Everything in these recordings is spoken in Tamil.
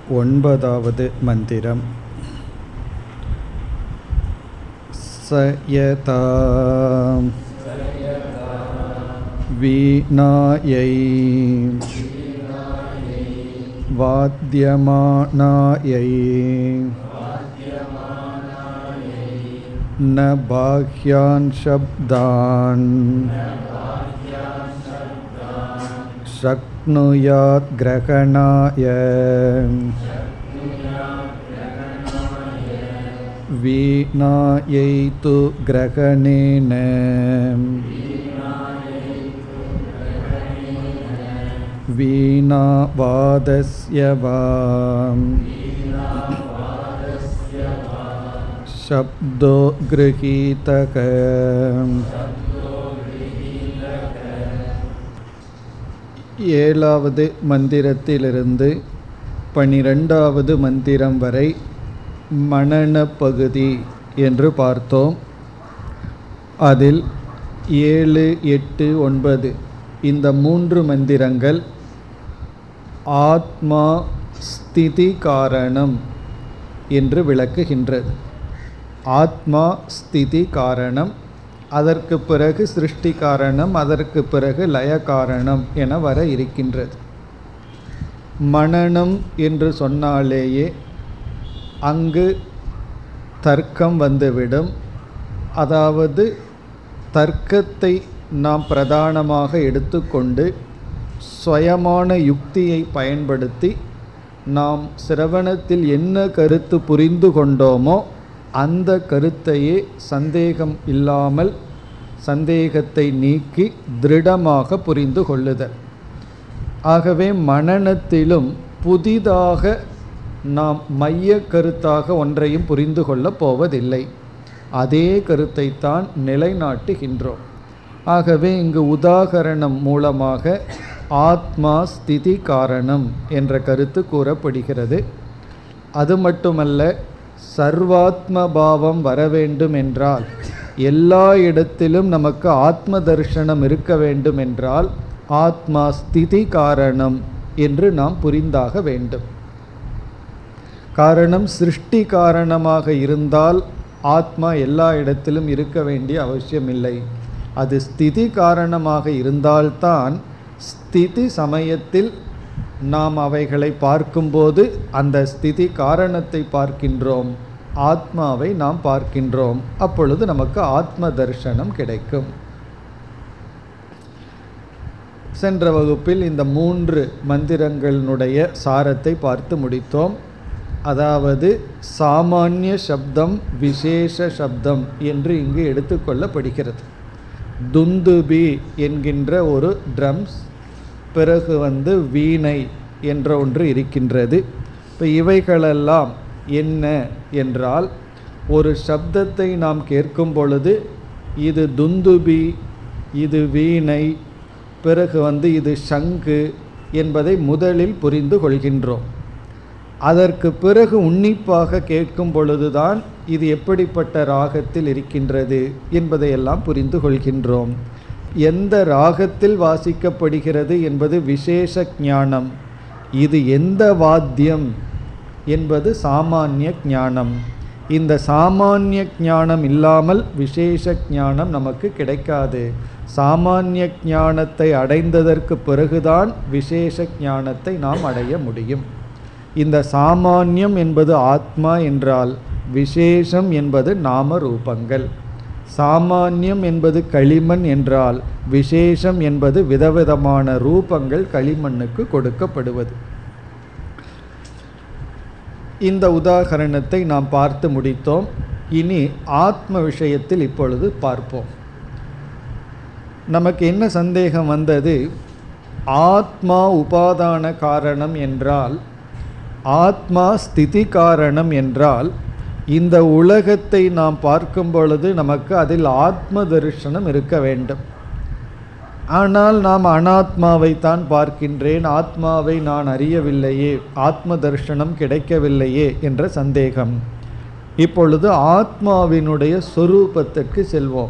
ஒன்பதாவது மந்திரம் சயதா வீணாயை வாத்தியமானாயை न बाह्यान् शब्दान् शक्नुयात् ग्रहणाय वीणायै तु ग्रहणेन वीणावादस्य वा शब्दो गृहीतः ஏழாவது மந்திரத்திலிருந்து பனிரெண்டாவது மந்திரம் வரை மனன பகுதி என்று பார்த்தோம் அதில் ஏழு எட்டு ஒன்பது இந்த மூன்று மந்திரங்கள் ஆத்மா ஸ்திதி காரணம் என்று விளக்குகின்றது ஆத்மா ஸ்திதி காரணம் அதற்கு பிறகு சிருஷ்டி காரணம் அதற்கு பிறகு லய காரணம் என வர இருக்கின்றது மனனம் என்று சொன்னாலேயே அங்கு தர்க்கம் வந்துவிடும் அதாவது தர்க்கத்தை நாம் பிரதானமாக எடுத்துக்கொண்டு சுயமான யுக்தியை பயன்படுத்தி நாம் சிரவணத்தில் என்ன கருத்து புரிந்து கொண்டோமோ அந்த கருத்தையே சந்தேகம் இல்லாமல் சந்தேகத்தை நீக்கி திருடமாக புரிந்து கொள்ளுதல் ஆகவே மனநத்திலும் புதிதாக நாம் மைய கருத்தாக ஒன்றையும் புரிந்து கொள்ளப் போவதில்லை அதே கருத்தைத்தான் நிலைநாட்டுகின்றோம் ஆகவே இங்கு உதாகரணம் மூலமாக ஆத்மா ஸ்திதி காரணம் என்ற கருத்து கூறப்படுகிறது அது மட்டுமல்ல சர்வாத்ம பாவம் வர வேண்டும் என்றால் எல்லா இடத்திலும் நமக்கு ஆத்ம தரிசனம் இருக்க வேண்டும் என்றால் ஆத்மா ஸ்திதி காரணம் என்று நாம் புரிந்தாக வேண்டும் காரணம் சிருஷ்டி காரணமாக இருந்தால் ஆத்மா எல்லா இடத்திலும் இருக்க வேண்டிய அவசியமில்லை அது ஸ்திதி காரணமாக இருந்தால்தான் ஸ்திதி சமயத்தில் நாம் அவைகளை பார்க்கும்போது அந்த ஸ்திதி காரணத்தை பார்க்கின்றோம் ஆத்மாவை நாம் பார்க்கின்றோம் அப்பொழுது நமக்கு ஆத்ம தரிசனம் கிடைக்கும் சென்ற வகுப்பில் இந்த மூன்று மந்திரங்களினுடைய சாரத்தை பார்த்து முடித்தோம் அதாவது சாமானிய சப்தம் விசேஷ சப்தம் என்று இங்கு எடுத்துக்கொள்ளப்படுகிறது துந்துபி என்கின்ற ஒரு ட்ரம்ஸ் பிறகு வந்து வீணை என்ற ஒன்று இருக்கின்றது இப்போ இவைகளெல்லாம் என்ன என்றால் ஒரு சப்தத்தை நாம் கேட்கும் பொழுது இது துந்துபி இது வீணை பிறகு வந்து இது சங்கு என்பதை முதலில் புரிந்து கொள்கின்றோம் அதற்கு பிறகு உன்னிப்பாக கேட்கும் பொழுதுதான் இது எப்படிப்பட்ட ராகத்தில் இருக்கின்றது என்பதையெல்லாம் புரிந்து கொள்கின்றோம் எந்த ராகத்தில் வாசிக்கப்படுகிறது என்பது விசேஷ ஞானம் இது எந்த வாத்தியம் என்பது சாமானிய ஞானம் இந்த சாமானிய ஞானம் இல்லாமல் விசேஷ ஞானம் நமக்கு கிடைக்காது சாமானிய ஞானத்தை அடைந்ததற்கு பிறகுதான் விசேஷ ஞானத்தை நாம் அடைய முடியும் இந்த சாமானியம் என்பது ஆத்மா என்றால் விசேஷம் என்பது நாம ரூபங்கள் சாமானியம் என்பது களிமண் என்றால் விசேஷம் என்பது விதவிதமான ரூபங்கள் களிமண்ணுக்கு கொடுக்கப்படுவது இந்த உதாகரணத்தை நாம் பார்த்து முடித்தோம் இனி ஆத்ம விஷயத்தில் இப்பொழுது பார்ப்போம் நமக்கு என்ன சந்தேகம் வந்தது ஆத்மா உபாதான காரணம் என்றால் ஆத்மா ஸ்திதி காரணம் என்றால் இந்த உலகத்தை நாம் பார்க்கும் பொழுது நமக்கு அதில் ஆத்ம தரிசனம் இருக்க வேண்டும் ஆனால் நாம் அனாத்மாவை தான் பார்க்கின்றேன் ஆத்மாவை நான் அறியவில்லையே ஆத்ம தரிசனம் கிடைக்கவில்லையே என்ற சந்தேகம் இப்பொழுது ஆத்மாவினுடைய சொரூபத்திற்கு செல்வோம்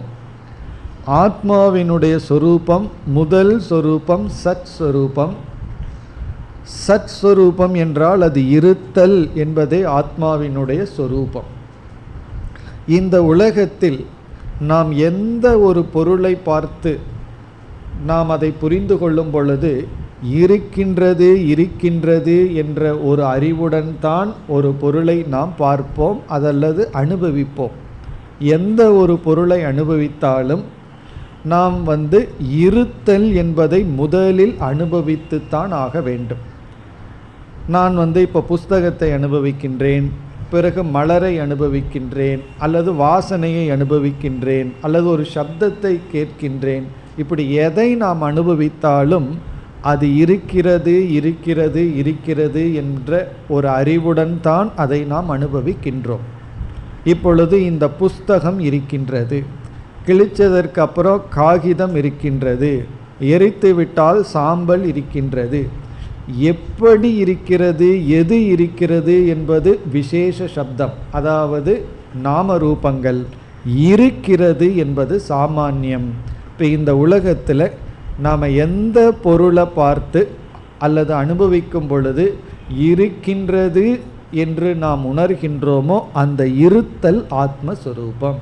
ஆத்மாவினுடைய சொரூபம் முதல் சொரூபம் சத் சொரூபம் சத் ஸ்வரூபம் என்றால் அது இருத்தல் என்பதே ஆத்மாவினுடைய சொரூபம் இந்த உலகத்தில் நாம் எந்த ஒரு பொருளை பார்த்து நாம் அதை புரிந்து கொள்ளும் பொழுது இருக்கின்றது இருக்கின்றது என்ற ஒரு அறிவுடன் தான் ஒரு பொருளை நாம் பார்ப்போம் அதல்லது அனுபவிப்போம் எந்த ஒரு பொருளை அனுபவித்தாலும் நாம் வந்து இருத்தல் என்பதை முதலில் அனுபவித்துத்தான் ஆக வேண்டும் நான் வந்து இப்போ புஸ்தகத்தை அனுபவிக்கின்றேன் பிறகு மலரை அனுபவிக்கின்றேன் அல்லது வாசனையை அனுபவிக்கின்றேன் அல்லது ஒரு சப்தத்தை கேட்கின்றேன் இப்படி எதை நாம் அனுபவித்தாலும் அது இருக்கிறது இருக்கிறது இருக்கிறது என்ற ஒரு அறிவுடன் தான் அதை நாம் அனுபவிக்கின்றோம் இப்பொழுது இந்த புஸ்தகம் இருக்கின்றது கிழிச்சதற்கு அப்புறம் காகிதம் இருக்கின்றது எரித்து விட்டால் சாம்பல் இருக்கின்றது எப்படி இருக்கிறது எது இருக்கிறது என்பது விசேஷ சப்தம் அதாவது நாம ரூபங்கள் இருக்கிறது என்பது சாமானியம் இப்போ இந்த உலகத்தில் நாம் எந்த பொருளை பார்த்து அல்லது அனுபவிக்கும் பொழுது இருக்கின்றது என்று நாம் உணர்கின்றோமோ அந்த இருத்தல் ஆத்மஸ்வரூபம்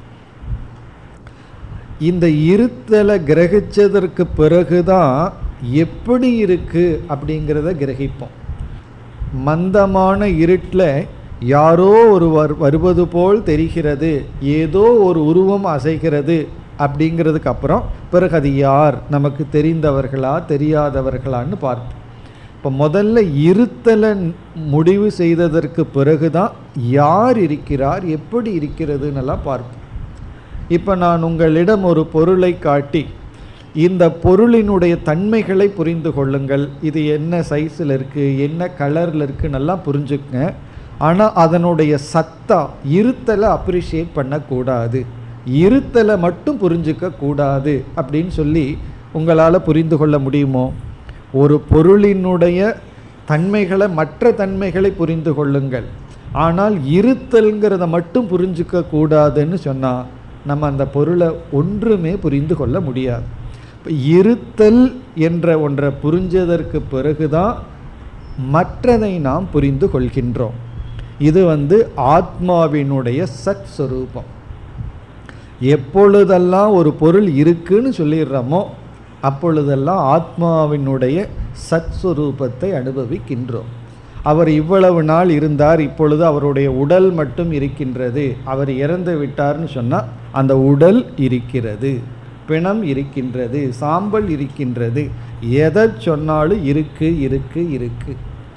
இந்த இருத்தலை கிரகிச்சதற்கு பிறகுதான் எப்படி இருக்கு அப்படிங்கிறத கிரகிப்போம் மந்தமான இருட்டில் யாரோ ஒருவர் வருவது போல் தெரிகிறது ஏதோ ஒரு உருவம் அசைகிறது அப்படிங்கிறதுக்கு அப்புறம் பிறகு அது யார் நமக்கு தெரிந்தவர்களா தெரியாதவர்களான்னு பார்ப்போம் இப்போ முதல்ல இருத்தலை முடிவு செய்ததற்கு பிறகுதான் யார் இருக்கிறார் எப்படி இருக்கிறதுன்னெல்லாம் பார்ப்போம் இப்போ நான் உங்களிடம் ஒரு பொருளை காட்டி இந்த பொருளினுடைய தன்மைகளை புரிந்து கொள்ளுங்கள் இது என்ன சைஸில் இருக்குது என்ன கலரில் இருக்குன்னெல்லாம் புரிஞ்சுக்கங்க ஆனால் அதனுடைய சத்தா இருத்தலை அப்ரிஷியேட் பண்ணக்கூடாது இருத்தலை மட்டும் புரிஞ்சுக்க கூடாது அப்படின்னு சொல்லி உங்களால் புரிந்து கொள்ள முடியுமோ ஒரு பொருளினுடைய தன்மைகளை மற்ற தன்மைகளை புரிந்து கொள்ளுங்கள் ஆனால் இருத்தல்ங்கிறத மட்டும் புரிஞ்சுக்க கூடாதுன்னு சொன்னால் நம்ம அந்த பொருளை ஒன்றுமே புரிந்து கொள்ள முடியாது இப்போ இருத்தல் என்ற ஒன்றை புரிஞ்சதற்கு பிறகுதான் மற்றதை நாம் புரிந்து கொள்கின்றோம் இது வந்து ஆத்மாவினுடைய சத் ஸ்வரூபம் எப்பொழுதெல்லாம் ஒரு பொருள் இருக்குன்னு சொல்லிடுறோமோ அப்பொழுதெல்லாம் ஆத்மாவினுடைய சத்ஸ்வரூபத்தை அனுபவிக்கின்றோம் அவர் இவ்வளவு நாள் இருந்தார் இப்பொழுது அவருடைய உடல் மட்டும் இருக்கின்றது அவர் இறந்து விட்டார்னு சொன்னால் அந்த உடல் இருக்கிறது பிணம் இருக்கின்றது சாம்பல் இருக்கின்றது எதை சொன்னாலும் இருக்கு இருக்கு இருக்கு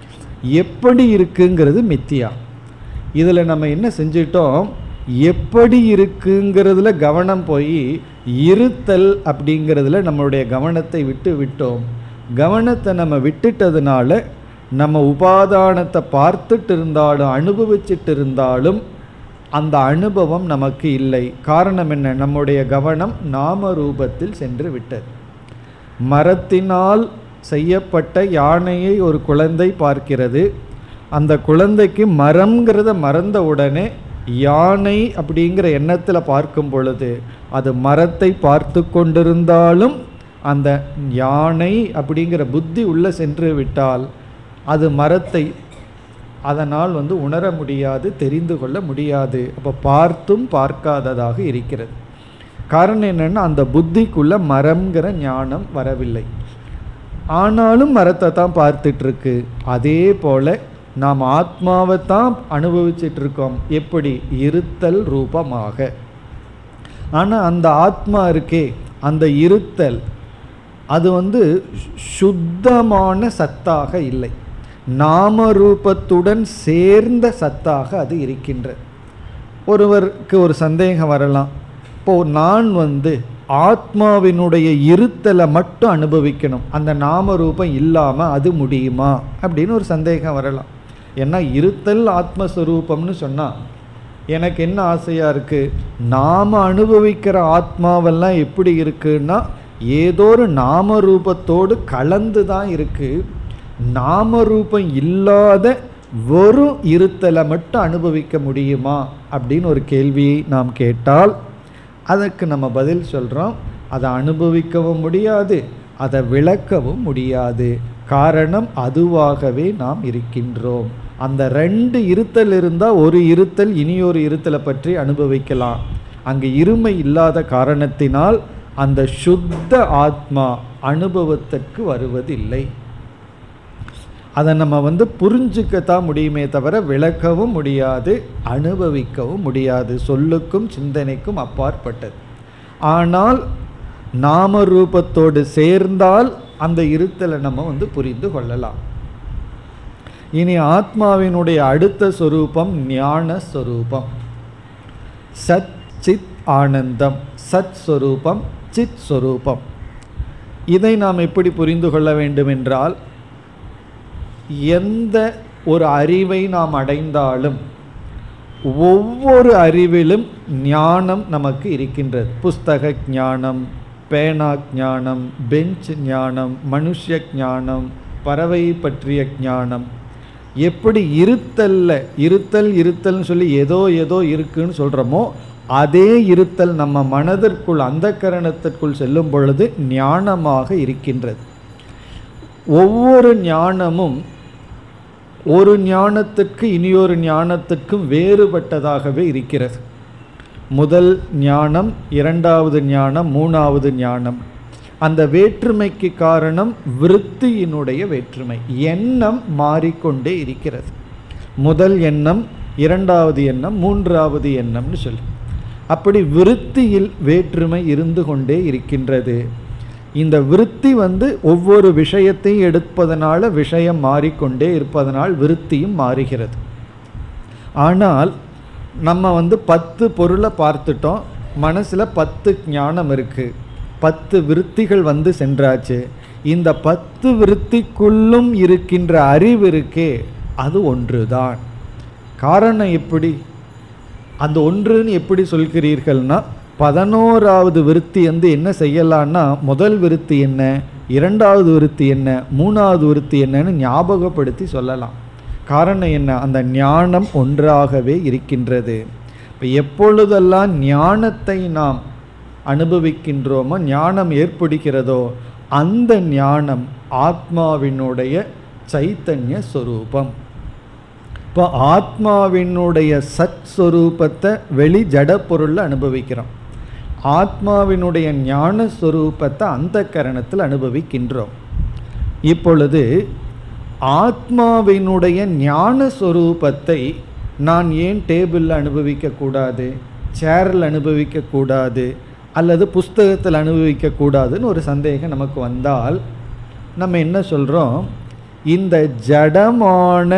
எப்படி இருக்குங்கிறது மித்தியா இதில் நம்ம என்ன செஞ்சிட்டோம் எப்படி இருக்குங்கிறதுல கவனம் போய் இருத்தல் அப்படிங்கிறதுல நம்மளுடைய கவனத்தை விட்டு விட்டோம் கவனத்தை நம்ம விட்டுட்டதுனால நம்ம உபாதானத்தை பார்த்துட்டு இருந்தாலும் அனுபவிச்சுட்டு இருந்தாலும் அந்த அனுபவம் நமக்கு இல்லை காரணம் என்ன நம்முடைய கவனம் நாம ரூபத்தில் சென்று விட்டது மரத்தினால் செய்யப்பட்ட யானையை ஒரு குழந்தை பார்க்கிறது அந்த குழந்தைக்கு மரம்ங்கிறத மறந்த உடனே யானை அப்படிங்கிற எண்ணத்தில் பார்க்கும் பொழுது அது மரத்தை பார்த்து கொண்டிருந்தாலும் அந்த யானை அப்படிங்கிற புத்தி உள்ளே சென்று விட்டால் அது மரத்தை அதனால் வந்து உணர முடியாது தெரிந்து கொள்ள முடியாது அப்போ பார்த்தும் பார்க்காததாக இருக்கிறது காரணம் என்னென்னா அந்த புத்திக்குள்ள மரம்ங்கிற ஞானம் வரவில்லை ஆனாலும் மரத்தை தான் பார்த்துட்ருக்கு அதே போல் நாம் ஆத்மாவை தான் அனுபவிச்சிட்டு இருக்கோம் எப்படி இருத்தல் ரூபமாக ஆனால் அந்த ஆத்மா இருக்கே அந்த இருத்தல் அது வந்து சுத்தமான சத்தாக இல்லை நாம ரூபத்துடன் சேர்ந்த சத்தாக அது இருக்கின்றது ஒருவருக்கு ஒரு சந்தேகம் வரலாம் இப்போ நான் வந்து ஆத்மாவினுடைய இருத்தலை மட்டும் அனுபவிக்கணும் அந்த நாம ரூபம் இல்லாமல் அது முடியுமா அப்படின்னு ஒரு சந்தேகம் வரலாம் ஏன்னா இருத்தல் ஆத்மஸ்வரூபம்னு சொன்னால் எனக்கு என்ன ஆசையாக இருக்குது நாம் அனுபவிக்கிற ஆத்மாவெல்லாம் எப்படி இருக்குன்னா ஏதோ ஒரு நாம ரூபத்தோடு கலந்து தான் இருக்குது நாம ரூபம் இல்லாத வெறும் இருத்தலை மட்டும் அனுபவிக்க முடியுமா அப்படின்னு ஒரு கேள்வியை நாம் கேட்டால் அதற்கு நம்ம பதில் சொல்கிறோம் அதை அனுபவிக்கவும் முடியாது அதை விளக்கவும் முடியாது காரணம் அதுவாகவே நாம் இருக்கின்றோம் அந்த ரெண்டு இருத்தல் இருந்தால் ஒரு இருத்தல் இனியொரு இருத்தலை பற்றி அனுபவிக்கலாம் அங்கு இருமை இல்லாத காரணத்தினால் அந்த சுத்த ஆத்மா அனுபவத்திற்கு வருவதில்லை அதை நம்ம வந்து புரிஞ்சுக்கத்தான் முடியுமே தவிர விளக்கவும் முடியாது அனுபவிக்கவும் முடியாது சொல்லுக்கும் சிந்தனைக்கும் அப்பாற்பட்டது ஆனால் நாம ரூபத்தோடு சேர்ந்தால் அந்த இருத்தலை நம்ம வந்து புரிந்து கொள்ளலாம் இனி ஆத்மாவினுடைய அடுத்த சொரூபம் ஞான சொரூபம் சத் சித் ஆனந்தம் சத் சொரூபம் சித் சொரூபம் இதை நாம் எப்படி புரிந்து கொள்ள வேண்டும் என்றால் எந்த ஒரு அறிவை நாம் அடைந்தாலும் ஒவ்வொரு அறிவிலும் ஞானம் நமக்கு இருக்கின்றது புஸ்தக ஞானம் பேனா ஞானம் பெஞ்ச் ஞானம் மனுஷ ஞானம் பறவை பற்றிய ஞானம் எப்படி இருத்தல்ல இருத்தல் இருத்தல்னு சொல்லி ஏதோ ஏதோ இருக்குன்னு சொல்கிறோமோ அதே இருத்தல் நம்ம மனதிற்குள் அந்த கரணத்திற்குள் செல்லும் பொழுது ஞானமாக இருக்கின்றது ஒவ்வொரு ஞானமும் ஒரு ஞானத்திற்கு இனியொரு ஞானத்திற்கும் வேறுபட்டதாகவே இருக்கிறது முதல் ஞானம் இரண்டாவது ஞானம் மூணாவது ஞானம் அந்த வேற்றுமைக்கு காரணம் விருத்தியினுடைய வேற்றுமை எண்ணம் மாறிக்கொண்டே இருக்கிறது முதல் எண்ணம் இரண்டாவது எண்ணம் மூன்றாவது எண்ணம்னு சொல்லி அப்படி விருத்தியில் வேற்றுமை இருந்து கொண்டே இருக்கின்றது இந்த விருத்தி வந்து ஒவ்வொரு விஷயத்தையும் எடுப்பதனால விஷயம் மாறிக்கொண்டே இருப்பதனால் விருத்தியும் மாறுகிறது ஆனால் நம்ம வந்து பத்து பொருளை பார்த்துட்டோம் மனசில் பத்து ஞானம் இருக்குது பத்து விருத்திகள் வந்து சென்றாச்சு இந்த பத்து விருத்திக்குள்ளும் இருக்கின்ற அறிவு இருக்கே அது ஒன்றுதான் காரணம் எப்படி அந்த ஒன்றுன்னு எப்படி சொல்கிறீர்கள்னா பதினோராவது விருத்தி வந்து என்ன செய்யலான்னா முதல் விருத்தி என்ன இரண்டாவது விருத்தி என்ன மூணாவது விருத்தி என்னன்னு ஞாபகப்படுத்தி சொல்லலாம் காரணம் என்ன அந்த ஞானம் ஒன்றாகவே இருக்கின்றது இப்போ எப்பொழுதெல்லாம் ஞானத்தை நாம் அனுபவிக்கின்றோமோ ஞானம் ஏற்படுகிறதோ அந்த ஞானம் ஆத்மாவினுடைய சைத்தன்ய ஸ்வரூபம் இப்போ ஆத்மாவினுடைய சத் ஸ்வரூபத்தை வெளி ஜட பொருளில் அனுபவிக்கிறோம் ஆத்மாவினுடைய ஞான ஸ்வரூபத்தை அந்த கரணத்தில் அனுபவிக்கின்றோம் இப்பொழுது ஆத்மாவினுடைய ஞான ஸ்வரூபத்தை நான் ஏன் டேபிளில் அனுபவிக்கக்கூடாது சேரில் அனுபவிக்கக்கூடாது அல்லது புஸ்தகத்தில் அனுபவிக்கக்கூடாதுன்னு ஒரு சந்தேகம் நமக்கு வந்தால் நம்ம என்ன சொல்கிறோம் இந்த ஜடமான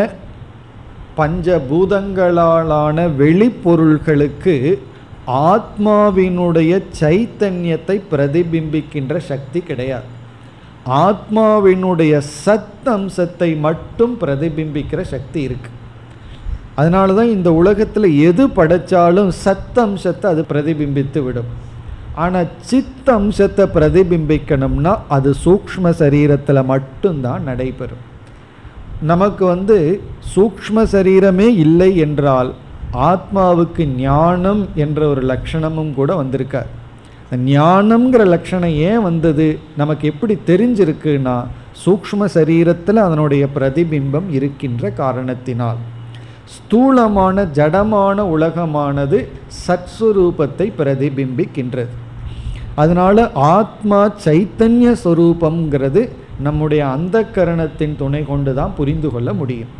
பஞ்சபூதங்களாலான வெளிப்பொருள்களுக்கு ஆத்மாவினுடைய சைத்தன்யத்தை பிரதிபிம்பிக்கின்ற சக்தி கிடையாது ஆத்மாவினுடைய சத் அம்சத்தை மட்டும் பிரதிபிம்பிக்கிற சக்தி இருக்கு அதனால தான் இந்த உலகத்தில் எது படைச்சாலும் சத் அம்சத்தை அது பிரதிபிம்பித்து விடும் ஆனால் சித் அம்சத்தை பிரதிபிம்பிக்கணும்னா அது சூக்ஷ்ம சரீரத்தில் மட்டும்தான் நடைபெறும் நமக்கு வந்து சூக்ஷ்ம சரீரமே இல்லை என்றால் ஆத்மாவுக்கு ஞானம் என்ற ஒரு லட்சணமும் கூட வந்திருக்கார் ஞானம்ங்கிற லட்சணம் ஏன் வந்தது நமக்கு எப்படி தெரிஞ்சிருக்குன்னா சூக்ஷ்ம சரீரத்தில் அதனுடைய பிரதிபிம்பம் இருக்கின்ற காரணத்தினால் ஸ்தூலமான ஜடமான உலகமானது சத்ஸ்வரூபத்தை பிரதிபிம்பிக்கின்றது அதனால ஆத்மா சைத்தன்ய ஸ்வரூபம்ங்கிறது நம்முடைய அந்த கரணத்தின் துணை கொண்டு தான் புரிந்து கொள்ள முடியும்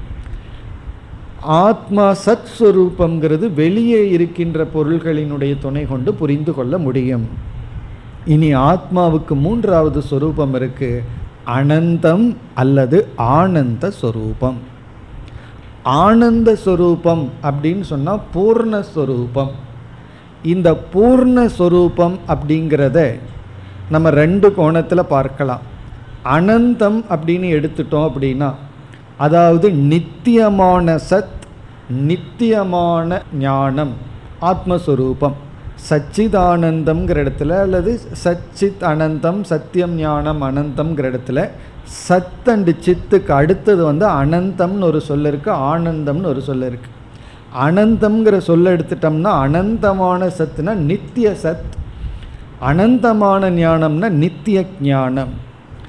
ஆத்மா சத் ஸ்வரூபங்கிறது வெளியே இருக்கின்ற பொருள்களினுடைய துணை கொண்டு புரிந்து கொள்ள முடியும் இனி ஆத்மாவுக்கு மூன்றாவது ஸ்வரூபம் இருக்கு அனந்தம் அல்லது ஆனந்த ஸ்வரூபம் ஆனந்த ஸ்வரூபம் அப்படின்னு சொன்னால் பூர்ணஸ்வரூபம் இந்த பூர்ணஸ்வரூபம் அப்படிங்கிறத நம்ம ரெண்டு கோணத்தில் பார்க்கலாம் அனந்தம் அப்படின்னு எடுத்துட்டோம் அப்படின்னா அதாவது நித்தியமான சத் நித்தியமான ஞானம் ஆத்மஸ்வரூபம் சச்சிதானந்தம்ங்கிற இடத்துல அல்லது சச்சித் அனந்தம் சத்தியம் ஞானம் அனந்தம்ங்கிற இடத்துல சத் அண்டு சித்துக்கு அடுத்தது வந்து அனந்தம்னு ஒரு சொல் இருக்குது ஆனந்தம்னு ஒரு சொல் இருக்குது அனந்தம்ங்கிற சொல்ல எடுத்துட்டோம்னா அனந்தமான சத்துனா நித்திய சத் அனந்தமான ஞானம்னா நித்திய ஞானம்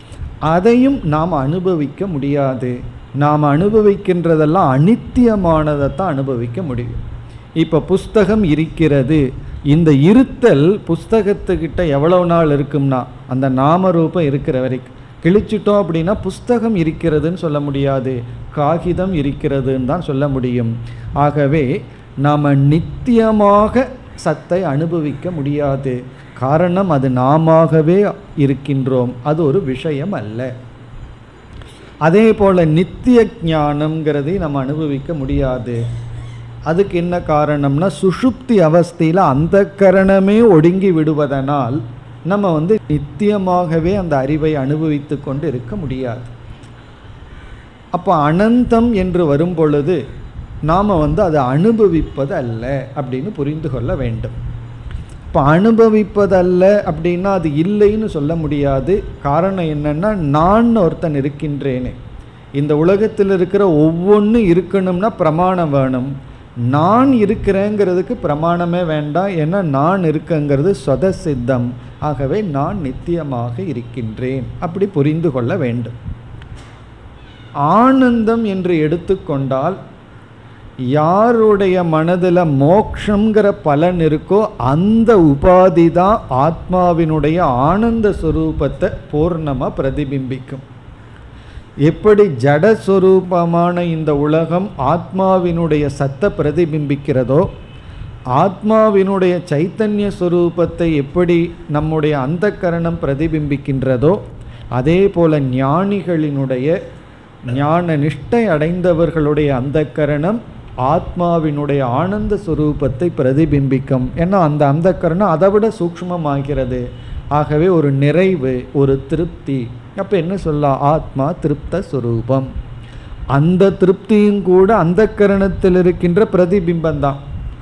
அதையும் நாம் அனுபவிக்க முடியாது நாம் அனுபவிக்கின்றதெல்லாம் அனித்தியமானதை தான் அனுபவிக்க முடியும் இப்போ புஸ்தகம் இருக்கிறது இந்த இருத்தல் புஸ்தகத்துக்கிட்ட எவ்வளவு நாள் இருக்கும்னா அந்த நாமரூபம் இருக்கிற வரைக்கும் கிழிச்சிட்டோம் அப்படின்னா புஸ்தகம் இருக்கிறதுன்னு சொல்ல முடியாது காகிதம் இருக்கிறதுன்னு தான் சொல்ல முடியும் ஆகவே நாம் நித்தியமாக சத்தை அனுபவிக்க முடியாது காரணம் அது நாமவே இருக்கின்றோம் அது ஒரு விஷயம் அல்ல அதே போல் நித்திய ஞானம்ங்கிறதை நம்ம அனுபவிக்க முடியாது அதுக்கு என்ன காரணம்னா சுஷுப்தி அவஸ்தையில் அந்த கரணமே ஒடுங்கி விடுவதனால் நம்ம வந்து நித்தியமாகவே அந்த அறிவை அனுபவித்து கொண்டு இருக்க முடியாது அப்போ அனந்தம் என்று வரும் பொழுது நாம் வந்து அதை அனுபவிப்பது அல்ல அப்படின்னு புரிந்து கொள்ள வேண்டும் இப்போ அனுபவிப்பதல்ல அப்படின்னா அது இல்லைன்னு சொல்ல முடியாது காரணம் என்னன்னா நான் ஒருத்தன் இருக்கின்றேனே இந்த உலகத்தில் இருக்கிற ஒவ்வொன்றும் இருக்கணும்னா பிரமாணம் வேணும் நான் இருக்கிறேங்கிறதுக்கு பிரமாணமே வேண்டாம் ஏன்னா நான் இருக்கங்கிறது சொத சித்தம் ஆகவே நான் நித்தியமாக இருக்கின்றேன் அப்படி புரிந்து கொள்ள வேண்டும் ஆனந்தம் என்று எடுத்துக்கொண்டால் யாருடைய மனதில் மோக்ஷங்கிற பலன் இருக்கோ அந்த உபாதி தான் ஆத்மாவினுடைய ஆனந்த ஸ்வரூபத்தை பூர்ணமாக பிரதிபிம்பிக்கும் எப்படி ஜடஸ்வரூபமான இந்த உலகம் ஆத்மாவினுடைய சத்தை பிரதிபிம்பிக்கிறதோ ஆத்மாவினுடைய சைத்தன்ய ஸ்வரூபத்தை எப்படி நம்முடைய அந்த கரணம் பிரதிபிம்பிக்கின்றதோ அதே போல ஞானிகளினுடைய ஞான நிஷ்டை அடைந்தவர்களுடைய அந்த கரணம் ஆத்மாவினுடைய ஆனந்த ஸ்வரூபத்தை பிரதிபிம்பிக்கும் ஏன்னா அந்த அந்த கரணம் அதை விட சூக்ஷ்மமாகிறது ஆகவே ஒரு நிறைவு ஒரு திருப்தி அப்போ என்ன சொல்லலாம் ஆத்மா திருப்த ஸ்வரூபம் அந்த திருப்தியும் கூட அந்த கரணத்தில் இருக்கின்ற பிரதிபிம்பம் தான்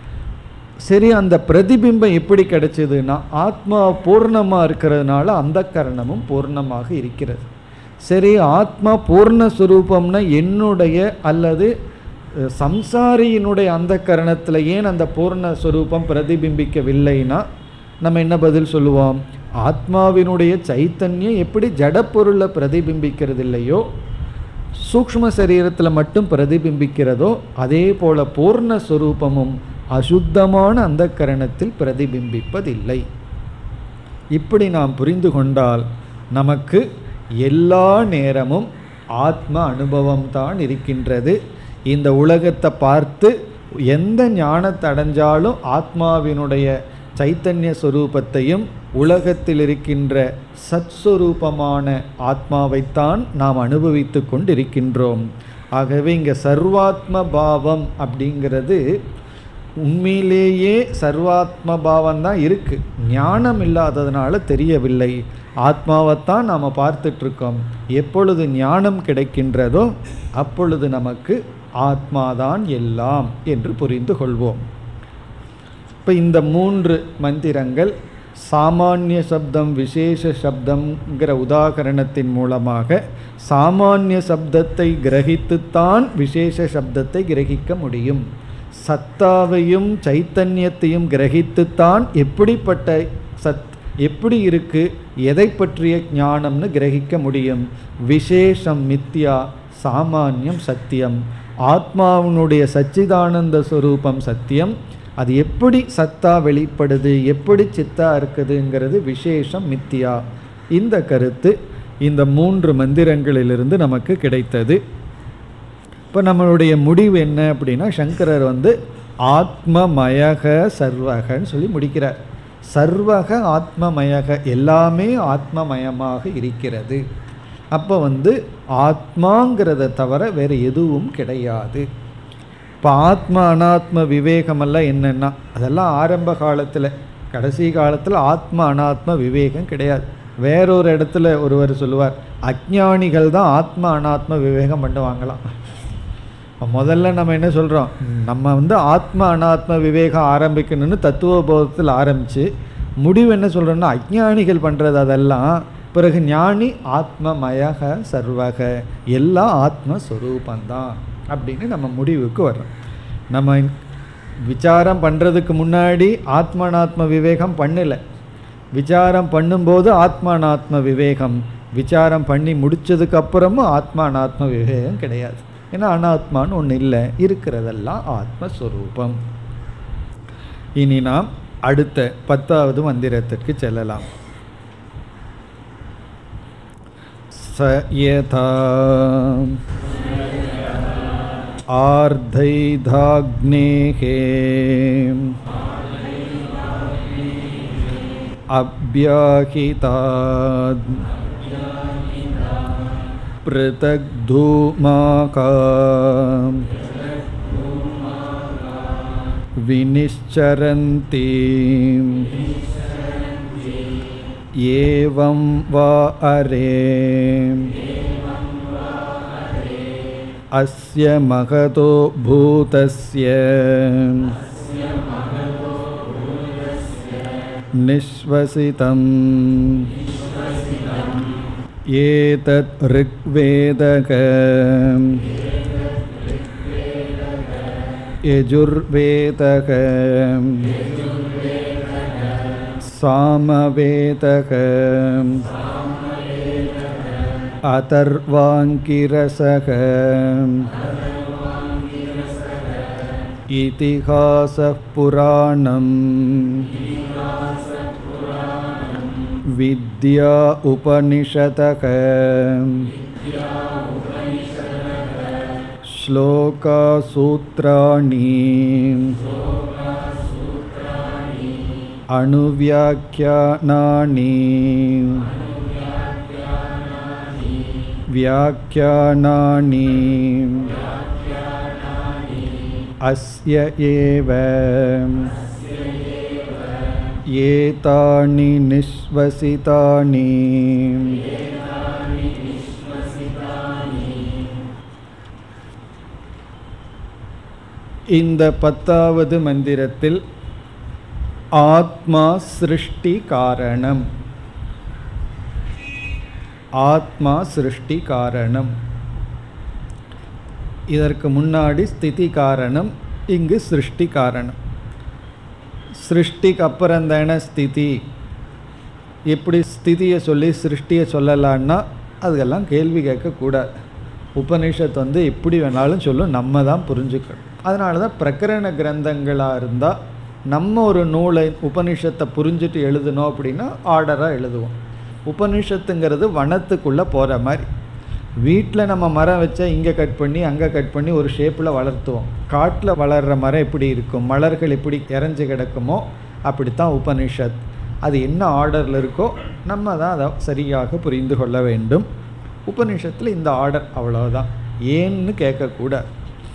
சரி அந்த பிரதிபிம்பம் எப்படி கிடைச்சதுன்னா ஆத்மா பூர்ணமாக இருக்கிறதுனால அந்த கரணமும் பூர்ணமாக இருக்கிறது சரி ஆத்மா பூர்ணஸ்வரூபம்னா என்னுடைய அல்லது அஹ், சம்சாரியினுடைய அந்த கரணத்தில் ஏன் அந்த பூர்ணஸ்வரூபம் பிரதிபிம்பிக்கவில்லைன்னா நம்ம என்ன பதில் சொல்லுவோம் ஆத்மாவினுடைய சைத்தன்யம் எப்படி ஜடப்பொருளை பிரதிபிம்பிக்கிறது இல்லையோ சூக்ஷ்ம சரீரத்தில் மட்டும் பிரதிபிம்பிக்கிறதோ அதே போல பூர்ணஸ்வரூபமும் அசுத்தமான அந்த கரணத்தில் பிரதிபிம்பிப்பதில்லை இப்படி நாம் புரிந்து கொண்டால் நமக்கு எல்லா நேரமும் ஆத்ம அனுபவம் தான் இருக்கின்றது இந்த உலகத்தை பார்த்து எந்த ஞானத்தை அடைஞ்சாலும் ஆத்மாவினுடைய சைத்தன்ய சொரூபத்தையும் உலகத்தில் இருக்கின்ற சத்ஸ்வரூபமான ஆத்மாவைத்தான் நாம் அனுபவித்து கொண்டிருக்கின்றோம் ஆகவே இங்கே சர்வாத்ம பாவம் அப்படிங்கிறது உண்மையிலேயே சர்வாத்ம பாவம் தான் இருக்குது ஞானம் இல்லாததுனால தெரியவில்லை ஆத்மாவைத்தான் நாம் பார்த்துட்ருக்கோம் எப்பொழுது ஞானம் கிடைக்கின்றதோ அப்பொழுது நமக்கு ஆத்மாதான் எல்லாம் என்று புரிந்து கொள்வோம் இப்போ இந்த மூன்று மந்திரங்கள் சாமானிய சப்தம் விசேஷ சப்தம்ங்கிற உதாகரணத்தின் மூலமாக சாமானிய சப்தத்தை கிரகித்துத்தான் விசேஷ சப்தத்தை கிரகிக்க முடியும் சத்தாவையும் சைத்தன்யத்தையும் கிரகித்துத்தான் எப்படிப்பட்ட சத் எப்படி இருக்கு எதை பற்றிய ஞானம்னு கிரகிக்க முடியும் விசேஷம் மித்யா சாமானியம் சத்தியம் ஆத்மாவினுடைய சச்சிதானந்த ஸ்வரூபம் சத்தியம் அது எப்படி சத்தா வெளிப்படுது எப்படி சித்தா இருக்குதுங்கிறது விசேஷம் மித்தியா இந்த கருத்து இந்த மூன்று மந்திரங்களிலிருந்து நமக்கு கிடைத்தது இப்போ நம்மளுடைய முடிவு என்ன அப்படின்னா சங்கரர் வந்து ஆத்மமயக சர்வகன்னு சொல்லி முடிக்கிறார் சர்வக ஆத்மமயக எல்லாமே ஆத்மமயமாக இருக்கிறது அப்போ வந்து ஆத்மாங்கிறத தவிர வேறு எதுவும் கிடையாது இப்போ ஆத்ம அனாத்ம விவேகமெல்லாம் என்னென்னா அதெல்லாம் ஆரம்ப காலத்தில் கடைசி காலத்தில் ஆத்ம அனாத்ம விவேகம் கிடையாது வேறொரு இடத்துல ஒருவர் சொல்லுவார் அஜ்ஞானிகள் தான் ஆத்ம அனாத்ம விவேகம் பண்ணுவாங்களாம் இப்போ முதல்ல நம்ம என்ன சொல்கிறோம் நம்ம வந்து ஆத்ம அனாத்ம விவேகம் ஆரம்பிக்கணும்னு தத்துவ போதத்தில் ஆரம்பித்து முடிவு என்ன சொல்கிறோன்னா அஜ்ஞானிகள் பண்ணுறது அதெல்லாம் பிறகு ஞானி ஆத்மமயக சர்வக எல்லாம் ஆத்மஸ்வரூபந்தான் அப்படின்னு நம்ம முடிவுக்கு வர்றோம் நம்ம விசாரம் பண்ணுறதுக்கு முன்னாடி ஆத்மனாத்ம விவேகம் பண்ணலை விசாரம் பண்ணும்போது ஆத்மனாத்ம விவேகம் விசாரம் பண்ணி முடிச்சதுக்கு அப்புறமும் ஆத்மா அனாத்ம விவேகம் கிடையாது ஏன்னா அனாத்மான்னு ஒன்று இல்லை இருக்கிறதெல்லாம் ஆத்மஸ்வரூபம் இனி நாம் அடுத்த பத்தாவது மந்திரத்திற்கு செல்லலாம் स यथा आर्धैधाग्नेः अभ्याहिताद् पृथग्धूमाका विनिश्चरन्ति एवं वा अरे अस्य महतो भूतस्य निःश्वसितम् एतत् ऋग्वेदक यजुर्वेदक सामवेदक अतर्वाङ्किरसः इतिहासः पुराणम् विद्या उपनिषतः श्लोकासूत्राणि अणुव्याख्यानानि व्याख्यानानि अस्य एव एतानि निःश्वसितानि இந்த பத்தாவது மந்திரத்தில் ஆத்மா சிருஷ்டி காரணம் ஆத்மா சிருஷ்டி காரணம் இதற்கு முன்னாடி ஸ்திதி காரணம் இங்கு சிருஷ்டி காரணம் சிருஷ்டிக்கு அப்புறம் தானே ஸ்திதி எப்படி ஸ்திதியை சொல்லி சிருஷ்டியை சொல்லலான்னா அதுக்கெல்லாம் கேள்வி கேட்கக்கூடாது உபனிஷத் வந்து எப்படி வேணாலும் சொல்லும் நம்ம தான் புரிஞ்சுக்கணும் அதனால தான் பிரகரண கிரந்தங்களாக இருந்தால் நம்ம ஒரு நூலை உபனிஷத்தை புரிஞ்சுட்டு எழுதணும் அப்படின்னா ஆர்டராக எழுதுவோம் உபனிஷத்துங்கிறது வனத்துக்குள்ளே போகிற மாதிரி வீட்டில் நம்ம மரம் வச்சா இங்கே கட் பண்ணி அங்கே கட் பண்ணி ஒரு ஷேப்பில் வளர்த்துவோம் காட்டில் வளர்கிற மரம் எப்படி இருக்கும் மலர்கள் எப்படி இறஞ்சி கிடக்குமோ அப்படித்தான் உபனிஷத் அது என்ன ஆர்டரில் இருக்கோ நம்ம தான் அதை சரியாக புரிந்து கொள்ள வேண்டும் உபனிஷத்தில் இந்த ஆர்டர் அவ்வளோதான் ஏன்னு கேட்கக்கூடாது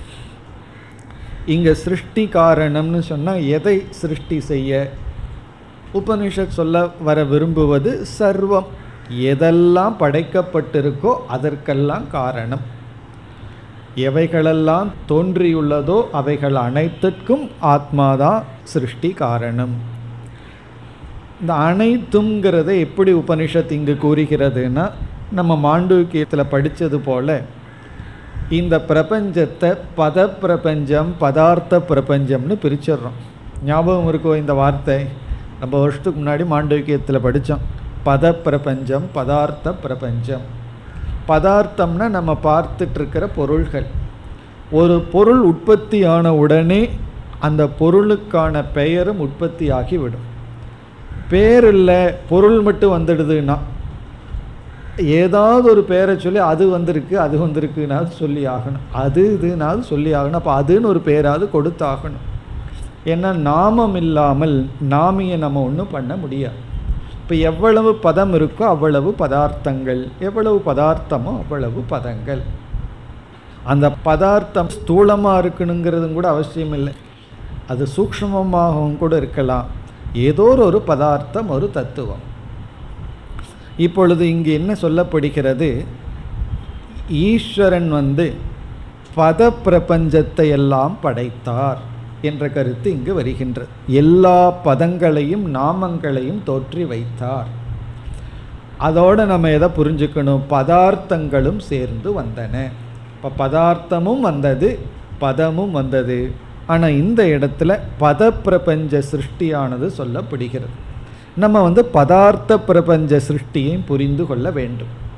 இங்கே சிருஷ்டி காரணம்னு சொன்னால் எதை சிருஷ்டி செய்ய உபனிஷத் சொல்ல வர விரும்புவது சர்வம் எதெல்லாம் படைக்கப்பட்டிருக்கோ அதற்கெல்லாம் காரணம் எவைகளெல்லாம் தோன்றியுள்ளதோ அவைகள் அனைத்திற்கும் ஆத்மாதான் சிருஷ்டி காரணம் இந்த அனைத்துங்கிறத எப்படி உபனிஷத் இங்கு கூறுகிறதுனா நம்ம மாண்டூக்கியத்தில் படித்தது போல இந்த பிரபஞ்சத்தை பத பிரபஞ்சம் பதார்த்த பிரபஞ்சம்னு பிரிச்சிடுறோம் ஞாபகம் இருக்கோ இந்த வார்த்தை நம்ம வருஷத்துக்கு முன்னாடி மாண்டவிக்கியத்தில் படித்தோம் பத பிரபஞ்சம் பதார்த்த பிரபஞ்சம் பதார்த்தம்னா நம்ம பார்த்துட்டு இருக்கிற பொருள்கள் ஒரு பொருள் உற்பத்தி ஆன உடனே அந்த பொருளுக்கான பெயரும் உற்பத்தி ஆகிவிடும் பேர் இல்லை பொருள் மட்டும் வந்துடுதுன்னா ஏதாவது ஒரு பேரை சொல்லி அது வந்திருக்கு அது வந்திருக்குனாவது சொல்லி ஆகணும் அது இதுனாவது சொல்லி ஆகணும் அப்போ அதுன்னு ஒரு பேராவது கொடுத்தாகணும் ஏன்னா நாமம் இல்லாமல் நாமியை நம்ம ஒன்றும் பண்ண முடியாது இப்போ எவ்வளவு பதம் இருக்கோ அவ்வளவு பதார்த்தங்கள் எவ்வளவு பதார்த்தமோ அவ்வளவு பதங்கள் அந்த பதார்த்தம் ஸ்தூலமாக இருக்கணுங்கிறதும் கூட அவசியம் இல்லை அது சூக்ஷ்மமாகவும் கூட இருக்கலாம் ஏதோ ஒரு பதார்த்தம் ஒரு தத்துவம் இப்பொழுது இங்கு என்ன சொல்லப்படுகிறது ஈஸ்வரன் வந்து பத பிரபஞ்சத்தை எல்லாம் படைத்தார் என்ற கருத்து இங்கு வருகின்றது எல்லா பதங்களையும் நாமங்களையும் தோற்றி வைத்தார் அதோடு நம்ம எதை புரிஞ்சுக்கணும் பதார்த்தங்களும் சேர்ந்து வந்தன இப்போ பதார்த்தமும் வந்தது பதமும் வந்தது ஆனால் இந்த இடத்துல பத பிரபஞ்ச சிருஷ்டியானது சொல்லப்படுகிறது நம்ம வந்து பதார்த்த பிரபஞ்ச சிருஷ்டியையும் புரிந்து கொள்ள வேண்டும்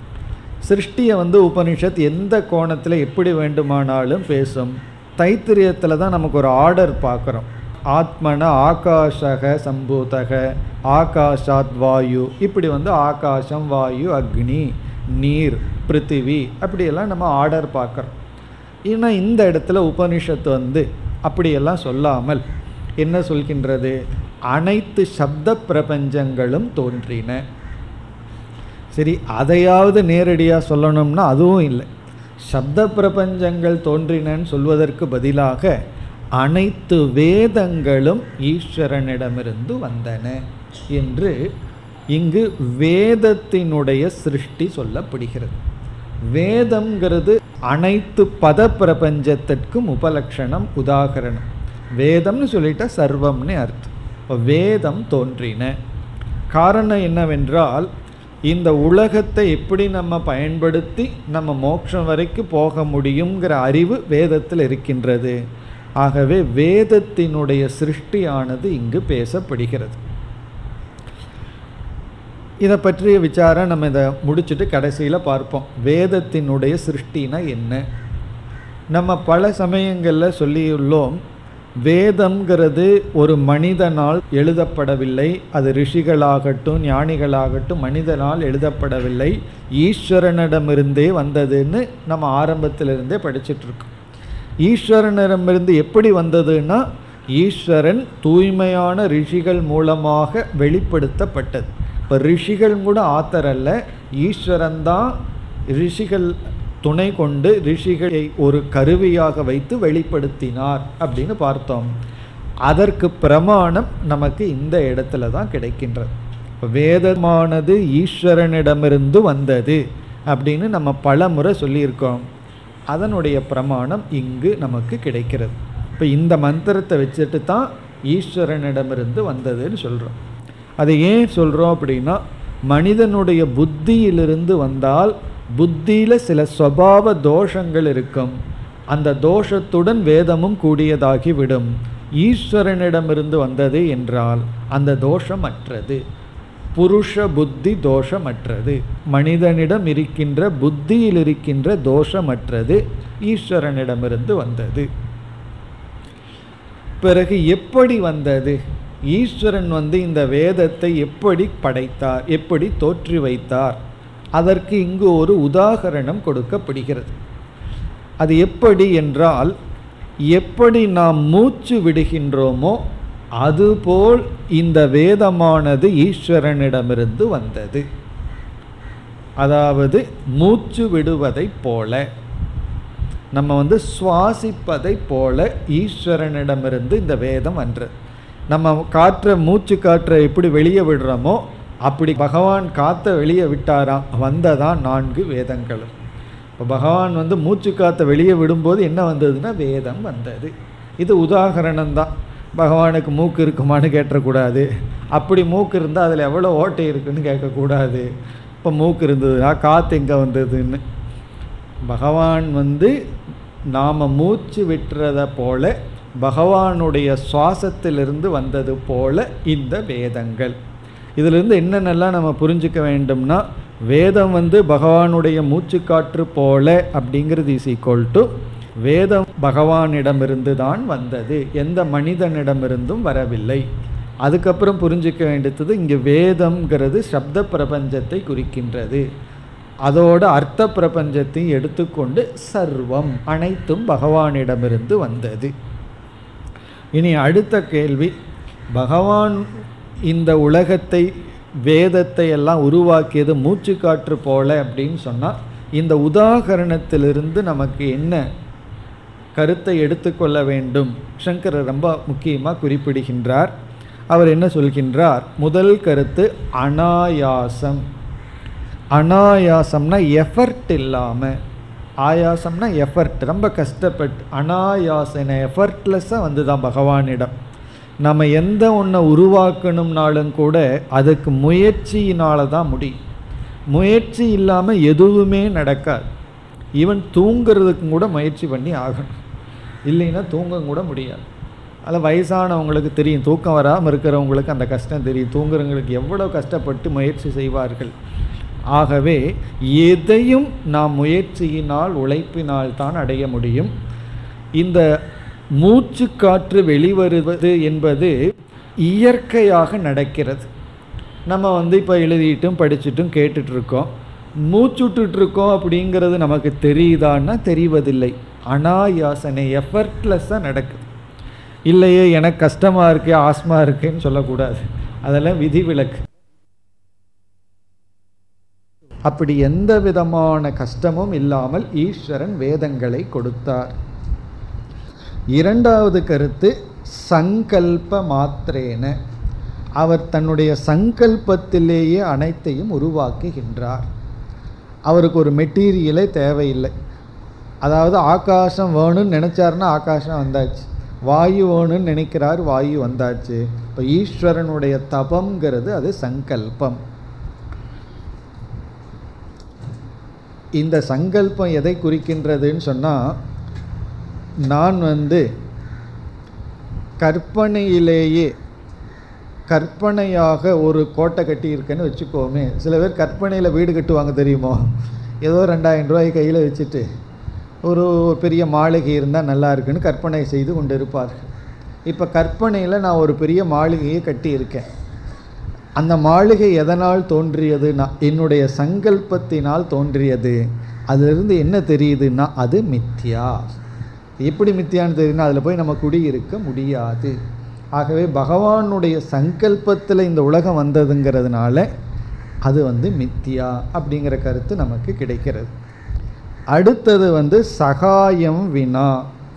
சிருஷ்டியை வந்து உபனிஷத் எந்த கோணத்தில் எப்படி வேண்டுமானாலும் பேசும் தைத்திரியத்தில் தான் நமக்கு ஒரு ஆர்டர் பார்க்குறோம் ஆத்மன ஆகாஷக சம்பூதக ஆகாஷாத் வாயு இப்படி வந்து ஆகாசம் வாயு அக்னி நீர் பிருத்திவி அப்படியெல்லாம் நம்ம ஆர்டர் பார்க்குறோம் ஏன்னா இந்த இடத்துல உபனிஷத்து வந்து அப்படியெல்லாம் சொல்லாமல் என்ன சொல்கின்றது அனைத்து சப்த பிரபஞ்சங்களும் தோன்றின சரி அதையாவது நேரடியாக சொல்லணும்னா அதுவும் இல்லை சப்த பிரபஞ்சங்கள் தோன்றினன்னு சொல்வதற்கு பதிலாக அனைத்து வேதங்களும் ஈஸ்வரனிடமிருந்து வந்தன என்று இங்கு வேதத்தினுடைய சிருஷ்டி சொல்லப்படுகிறது வேதம்ங்கிறது அனைத்து பத பிரபஞ்சத்திற்கும் உபலட்சணம் உதாகரணம் வேதம்னு சொல்லிட்டா சர்வம்னு அர்த்தம் இப்போ வேதம் தோன்றின காரணம் என்னவென்றால் இந்த உலகத்தை எப்படி நம்ம பயன்படுத்தி நம்ம மோட்சம் வரைக்கும் போக முடியுங்கிற அறிவு வேதத்தில் இருக்கின்றது ஆகவே வேதத்தினுடைய சிருஷ்டியானது இங்கு பேசப்படுகிறது இதை பற்றிய விசாரம் நம்ம இதை முடிச்சுட்டு கடைசியில் பார்ப்போம் வேதத்தினுடைய சிருஷ்டினா என்ன நம்ம பல சமயங்களில் சொல்லியுள்ளோம் வேதம்ங்கிறது ஒரு மனிதனால் எழுதப்படவில்லை அது ரிஷிகளாகட்டும் ஞானிகளாகட்டும் மனிதனால் எழுதப்படவில்லை ஈஸ்வரனிடமிருந்தே வந்ததுன்னு நம்ம ஆரம்பத்திலிருந்தே படிச்சிட்ருக்கோம் ஈஸ்வரனிடமிருந்து எப்படி வந்ததுன்னா ஈஸ்வரன் தூய்மையான ரிஷிகள் மூலமாக வெளிப்படுத்தப்பட்டது இப்போ ரிஷிகள் கூட ஆத்தர் அல்ல ஈஸ்வரன் தான் ரிஷிகள் துணை கொண்டு ரிஷிகளை ஒரு கருவியாக வைத்து வெளிப்படுத்தினார் அப்படின்னு பார்த்தோம் அதற்கு பிரமாணம் நமக்கு இந்த இடத்துல தான் கிடைக்கின்றது இப்போ வேதமானது ஈஸ்வரனிடமிருந்து வந்தது அப்படின்னு நம்ம பல முறை சொல்லியிருக்கோம் அதனுடைய பிரமாணம் இங்கு நமக்கு கிடைக்கிறது இப்போ இந்த மந்திரத்தை வச்சுட்டு தான் ஈஸ்வரனிடமிருந்து வந்ததுன்னு சொல்கிறோம் அதை ஏன் சொல்கிறோம் அப்படின்னா மனிதனுடைய புத்தியிலிருந்து வந்தால் புத்தியில் சில சுவாவ தோஷங்கள் இருக்கும் அந்த தோஷத்துடன் வேதமும் கூடியதாகி விடும் ஈஸ்வரனிடமிருந்து வந்தது என்றால் அந்த தோஷம் அற்றது புருஷ புத்தி தோஷமற்றது மனிதனிடம் இருக்கின்ற புத்தியில் இருக்கின்ற தோஷமற்றது ஈஸ்வரனிடமிருந்து வந்தது பிறகு எப்படி வந்தது ஈஸ்வரன் வந்து இந்த வேதத்தை எப்படி படைத்தார் எப்படி தோற்றி வைத்தார் அதற்கு இங்கு ஒரு உதாகரணம் கொடுக்கப்படுகிறது அது எப்படி என்றால் எப்படி நாம் மூச்சு விடுகின்றோமோ அதுபோல் இந்த வேதமானது ஈஸ்வரனிடமிருந்து வந்தது அதாவது மூச்சு விடுவதைப் போல நம்ம வந்து சுவாசிப்பதைப் போல ஈஸ்வரனிடமிருந்து இந்த வேதம் அன்று நம்ம காற்றை மூச்சு காற்றை எப்படி வெளியே விடுறோமோ அப்படி பகவான் காற்றை வெளியே விட்டாராம் வந்ததான் நான்கு வேதங்களும் இப்போ பகவான் வந்து மூச்சு காற்றை வெளியே விடும்போது என்ன வந்ததுன்னா வேதம் வந்தது இது உதாகரணம் தான் பகவானுக்கு மூக்கு இருக்குமான்னு கேட்டக்கூடாது அப்படி மூக்கு இருந்தால் அதில் எவ்வளோ ஓட்டை இருக்குன்னு கேட்கக்கூடாது இப்போ மூக்கு இருந்ததுன்னா காற்று எங்கே வந்ததுன்னு பகவான் வந்து நாம் மூச்சு விட்டுறத போல பகவானுடைய சுவாசத்திலிருந்து வந்தது போல இந்த வேதங்கள் இதிலிருந்து என்னென்னலாம் நம்ம புரிஞ்சுக்க வேண்டும்னா வேதம் வந்து பகவானுடைய மூச்சுக்காற்று போல அப்படிங்கிறது இஸ் ஈக்குவல் டு வேதம் பகவானிடமிருந்து தான் வந்தது எந்த மனிதனிடமிருந்தும் வரவில்லை அதுக்கப்புறம் புரிஞ்சிக்க வேண்டியது இங்கே வேதம்ங்கிறது சப்த பிரபஞ்சத்தை குறிக்கின்றது அதோட அர்த்த பிரபஞ்சத்தையும் எடுத்துக்கொண்டு சர்வம் அனைத்தும் பகவானிடமிருந்து வந்தது இனி அடுத்த கேள்வி பகவான் இந்த உலகத்தை வேதத்தை எல்லாம் உருவாக்கியது மூச்சு காற்று போல அப்படின்னு சொன்னால் இந்த உதாகரணத்திலிருந்து நமக்கு என்ன கருத்தை எடுத்துக்கொள்ள வேண்டும் சங்கரர் ரொம்ப முக்கியமாக குறிப்பிடுகின்றார் அவர் என்ன சொல்கின்றார் முதல் கருத்து அனாயாசம் அனாயாசம்னா எஃபர்ட் இல்லாமல் ஆயாசம்னா எஃபர்ட் ரொம்ப கஷ்டப்பட்டு அனாயாசன எஃபர்ட்லெஸ்ஸாக வந்து தான் பகவானிடம் நம்ம எந்த ஒன்றை உருவாக்கணும்னாலும் கூட அதுக்கு முயற்சியினால தான் முடியும் முயற்சி இல்லாமல் எதுவுமே நடக்காது ஈவன் தூங்குறதுக்கும் கூட முயற்சி பண்ணி ஆகணும் இல்லைன்னா தூங்க கூட முடியாது அதில் வயசானவங்களுக்கு தெரியும் தூக்கம் வராமல் இருக்கிறவங்களுக்கு அந்த கஷ்டம் தெரியும் தூங்குறவங்களுக்கு எவ்வளோ கஷ்டப்பட்டு முயற்சி செய்வார்கள் ஆகவே எதையும் நாம் முயற்சியினால் உழைப்பினால் தான் அடைய முடியும் இந்த மூச்சு காற்று வெளிவருவது என்பது இயற்கையாக நடக்கிறது நம்ம வந்து இப்போ எழுதிட்டும் படிச்சுட்டும் கேட்டுட்ருக்கோம் மூச்சுட்ருக்கோம் அப்படிங்கிறது நமக்கு தெரியுதான்னா தெரிவதில்லை அனாயாசனை எஃபர்ட்லெஸ்ஸாக நடக்குது இல்லையே எனக்கு கஷ்டமாக இருக்கு ஆஸ்மா இருக்குன்னு சொல்லக்கூடாது அதெல்லாம் விதிவிலக்கு அப்படி எந்த விதமான கஷ்டமும் இல்லாமல் ஈஸ்வரன் வேதங்களை கொடுத்தார் இரண்டாவது கருத்து சங்கல்ப மாத்திரேன அவர் தன்னுடைய சங்கல்பத்திலேயே அனைத்தையும் உருவாக்குகின்றார் அவருக்கு ஒரு மெட்டீரியலே தேவையில்லை அதாவது ஆகாசம் வேணும்னு நினச்சாருன்னா ஆகாசம் வந்தாச்சு வாயு வேணும்னு நினைக்கிறார் வாயு வந்தாச்சு இப்போ ஈஸ்வரனுடைய தபம்ங்கிறது அது சங்கல்பம் இந்த சங்கல்பம் எதை குறிக்கின்றதுன்னு சொன்னால் நான் வந்து கற்பனையிலேயே கற்பனையாக ஒரு கோட்டை கட்டியிருக்கேன்னு வச்சுக்கோமே சில பேர் கற்பனையில் வீடு கட்டுவாங்க தெரியுமோ ஏதோ ரெண்டாயிரம் ரூபாய் கையில் வச்சுட்டு ஒரு பெரிய மாளிகை இருந்தால் நல்லா இருக்குன்னு கற்பனை செய்து கொண்டு இருப்பார்கள் இப்போ கற்பனையில் நான் ஒரு பெரிய மாளிகையை கட்டியிருக்கேன் அந்த மாளிகை எதனால் தோன்றியதுன்னா என்னுடைய சங்கல்பத்தினால் தோன்றியது அதிலிருந்து என்ன தெரியுதுன்னா அது மித்யா எப்படி மித்தியான்னு தெரியுதுன்னா அதில் போய் நம்ம குடியிருக்க முடியாது ஆகவே பகவானுடைய சங்கல்பத்தில் இந்த உலகம் வந்ததுங்கிறதுனால அது வந்து மித்தியா அப்படிங்கிற கருத்து நமக்கு கிடைக்கிறது அடுத்தது வந்து சகாயம் வினா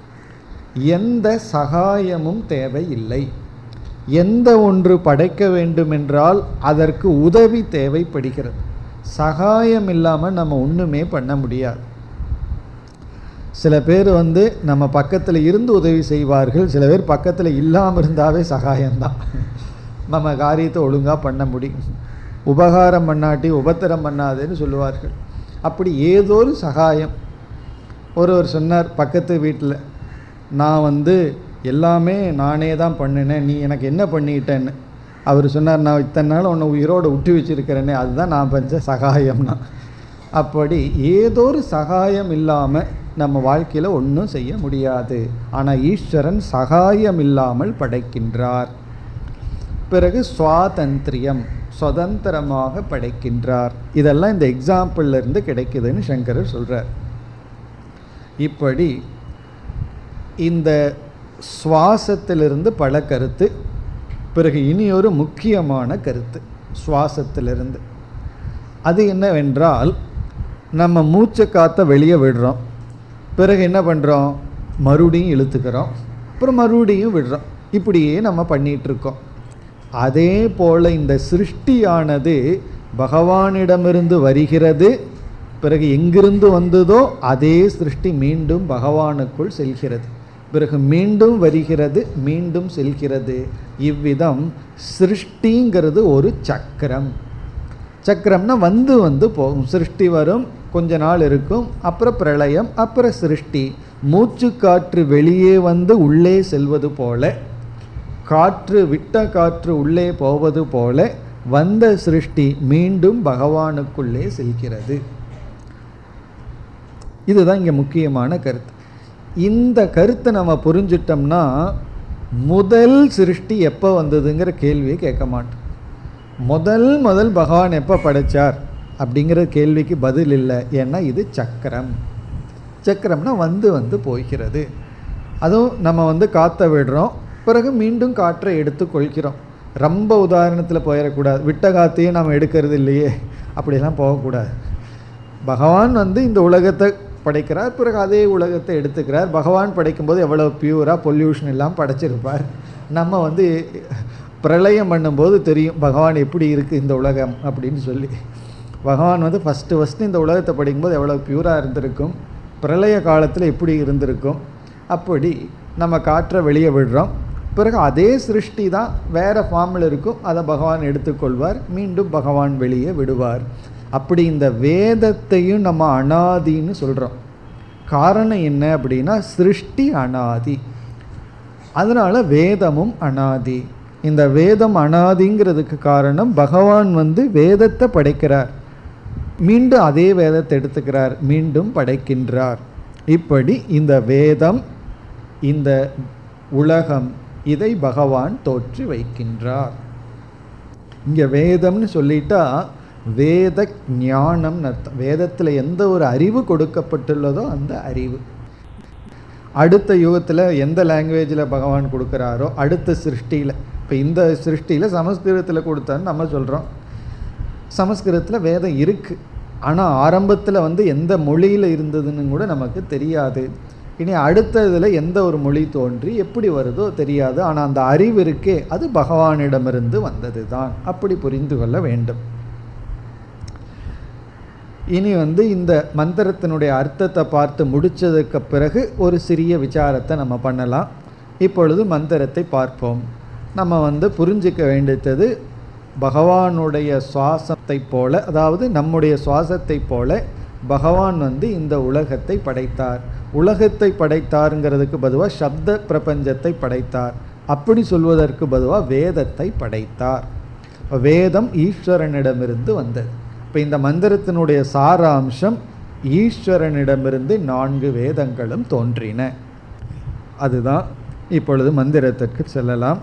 எந்த சகாயமும் தேவையில்லை எந்த ஒன்று படைக்க வேண்டுமென்றால் அதற்கு உதவி தேவைப்படுகிறது சகாயம் இல்லாமல் நம்ம ஒன்றுமே பண்ண முடியாது சில பேர் வந்து நம்ம பக்கத்தில் இருந்து உதவி செய்வார்கள் சில பேர் பக்கத்தில் இல்லாமல் இருந்தாவே சகாயம்தான் நம்ம காரியத்தை ஒழுங்காக பண்ண முடியும் உபகாரம் பண்ணாட்டி உபத்திரம் பண்ணாதுன்னு சொல்லுவார்கள் அப்படி ஏதோ ஒரு சகாயம் ஒருவர் சொன்னார் பக்கத்து வீட்டில் நான் வந்து எல்லாமே நானே தான் பண்ணினேன் நீ எனக்கு என்ன பண்ணிட்டேன்னு அவர் சொன்னார் நான் இத்தனை நாள் உன்னை உயிரோடு விட்டு வச்சிருக்கிறேனே அதுதான் நான் பஞ்ச சகாயம்னா அப்படி ஏதோ ஒரு சகாயம் இல்லாமல் நம்ம வாழ்க்கையில் ஒன்றும் செய்ய முடியாது ஆனால் ஈஸ்வரன் சகாயம் இல்லாமல் படைக்கின்றார் பிறகு சுவாதந்திரியம் சுதந்திரமாக படைக்கின்றார் இதெல்லாம் இந்த எக்ஸாம்பிள்ல இருந்து கிடைக்குதுன்னு சங்கரர் சொல்கிறார் இப்படி இந்த சுவாசத்திலிருந்து பல கருத்து பிறகு இனி ஒரு முக்கியமான கருத்து சுவாசத்திலிருந்து அது என்னவென்றால் நம்ம மூச்சை காற்றை வெளியே விடுறோம் பிறகு என்ன பண்ணுறோம் மறுபடியும் இழுத்துக்கிறோம் அப்புறம் மறுபடியும் விடுறோம் இப்படியே நம்ம பண்ணிகிட்ருக்கோம் அதே போல் இந்த சிருஷ்டியானது பகவானிடமிருந்து வருகிறது பிறகு எங்கிருந்து வந்ததோ அதே சிருஷ்டி மீண்டும் பகவானுக்குள் செல்கிறது பிறகு மீண்டும் வருகிறது மீண்டும் செல்கிறது இவ்விதம் சிருஷ்டிங்கிறது ஒரு சக்கரம் சக்கரம்னா வந்து வந்து போகும் சிருஷ்டி வரும் கொஞ்ச நாள் இருக்கும் அப்புறம் பிரளயம் அப்புறம் சிருஷ்டி மூச்சு காற்று வெளியே வந்து உள்ளே செல்வது போல காற்று விட்ட காற்று உள்ளே போவது போல வந்த சிருஷ்டி மீண்டும் பகவானுக்குள்ளே செல்கிறது இதுதான் இங்கே முக்கியமான கருத்து இந்த கருத்தை நம்ம புரிஞ்சிட்டோம்னா முதல் சிருஷ்டி எப்போ வந்ததுங்கிற கேள்வியை கேட்க மாட்டோம் முதல் முதல் பகவான் எப்போ படைச்சார் அப்படிங்கிற கேள்விக்கு பதில் இல்லை ஏன்னா இது சக்கரம் சக்கரம்னா வந்து வந்து போகிறது அதுவும் நம்ம வந்து காற்றை விடுறோம் பிறகு மீண்டும் காற்றை எடுத்து கொள்கிறோம் ரொம்ப உதாரணத்தில் போயிடக்கூடாது விட்ட காற்றையும் நம்ம எடுக்கிறது இல்லையே அப்படிலாம் போகக்கூடாது பகவான் வந்து இந்த உலகத்தை படைக்கிறார் பிறகு அதே உலகத்தை எடுத்துக்கிறார் பகவான் படைக்கும்போது எவ்வளோ பியூராக பொல்யூஷன் எல்லாம் படைச்சிருப்பார் நம்ம வந்து பிரளயம் பண்ணும்போது தெரியும் பகவான் எப்படி இருக்குது இந்த உலகம் அப்படின்னு சொல்லி பகவான் வந்து ஃபஸ்ட்டு ஃபஸ்ட்டு இந்த உலகத்தை படிக்கும்போது எவ்வளோ பியூராக இருந்திருக்கும் பிரளய காலத்தில் எப்படி இருந்திருக்கும் அப்படி நம்ம காற்றை வெளியே விடுறோம் பிறகு அதே சிருஷ்டி தான் வேறு ஃபார்மில் இருக்கும் அதை பகவான் எடுத்துக்கொள்வார் மீண்டும் பகவான் வெளியே விடுவார் அப்படி இந்த வேதத்தையும் நம்ம அனாதின்னு சொல்கிறோம் காரணம் என்ன அப்படின்னா சிருஷ்டி அனாதி அதனால் வேதமும் அனாதி இந்த வேதம் அனாதிங்கிறதுக்கு காரணம் பகவான் வந்து வேதத்தை படைக்கிறார் மீண்டும் அதே வேதத்தை எடுத்துக்கிறார் மீண்டும் படைக்கின்றார் இப்படி இந்த வேதம் இந்த உலகம் இதை பகவான் தோற்றி வைக்கின்றார் இங்கே வேதம்னு சொல்லிட்டா வேத ஞானம்னு அர்த்தம் வேதத்தில் எந்த ஒரு அறிவு கொடுக்கப்பட்டுள்ளதோ அந்த அறிவு அடுத்த யுகத்தில் எந்த லாங்குவேஜில் பகவான் கொடுக்குறாரோ அடுத்த சிருஷ்டியில் இப்போ இந்த சிருஷ்டியில் சமஸ்கிருதத்தில் கொடுத்தான்னு நம்ம சொல்கிறோம் சமஸ்கிருதத்தில் வேதம் இருக்குது ஆனால் ஆரம்பத்தில் வந்து எந்த மொழியில் இருந்ததுன்னு கூட நமக்கு தெரியாது இனி அடுத்த இதில் எந்த ஒரு மொழி தோன்றி எப்படி வருதோ தெரியாது ஆனால் அந்த அறிவு இருக்கே அது பகவானிடமிருந்து வந்தது தான் அப்படி புரிந்து கொள்ள வேண்டும் இனி வந்து இந்த மந்திரத்தினுடைய அர்த்தத்தை பார்த்து முடித்ததுக்கு பிறகு ஒரு சிறிய விசாரத்தை நம்ம பண்ணலாம் இப்பொழுது மந்திரத்தை பார்ப்போம் நம்ம வந்து புரிஞ்சிக்க வேண்டியது பகவானுடைய சுவாசத்தை போல அதாவது நம்முடைய சுவாசத்தை போல பகவான் வந்து இந்த உலகத்தை படைத்தார் உலகத்தை படைத்தாருங்கிறதுக்கு பதுவாக சப்த பிரபஞ்சத்தை படைத்தார் அப்படி சொல்வதற்கு பதுவாக வேதத்தை படைத்தார் வேதம் ஈஸ்வரனிடமிருந்து வந்தது இப்போ இந்த மந்திரத்தினுடைய சாராம்சம் ஈஸ்வரனிடமிருந்து நான்கு வேதங்களும் தோன்றின அதுதான் இப்பொழுது மந்திரத்திற்கு செல்லலாம்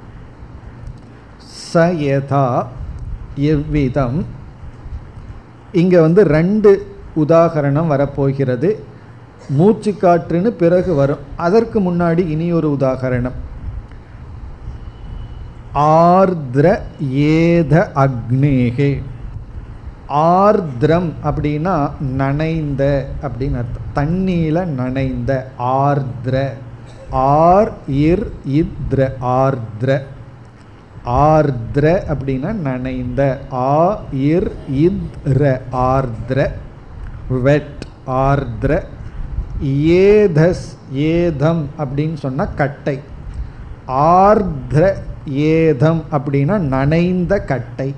சயதா எவ்விதம் இங்கே வந்து ரெண்டு உதாகரணம் வரப்போகிறது மூச்சு காற்றுன்னு பிறகு வரும் அதற்கு முன்னாடி இனி ஒரு உதாகரணம் ஆர்திர ஏத அக்னேகே ஆர்திரம் அப்படின்னா நனைந்த அப்படின்னு அர்த்தம் தண்ணியில் நனைந்த ஆர்திர ஆர் இர் இத்ர ஆர்திர ஆர்திர அப்படின்னா நனைந்த ஆ இர் இத்ர ஆர்திர வெட் ஆர்திர ஏதஸ் ஏதம் அப்படின்னு சொன்னால் கட்டை ஆர்திர ஏதம் அப்படின்னா நனைந்த கட்டை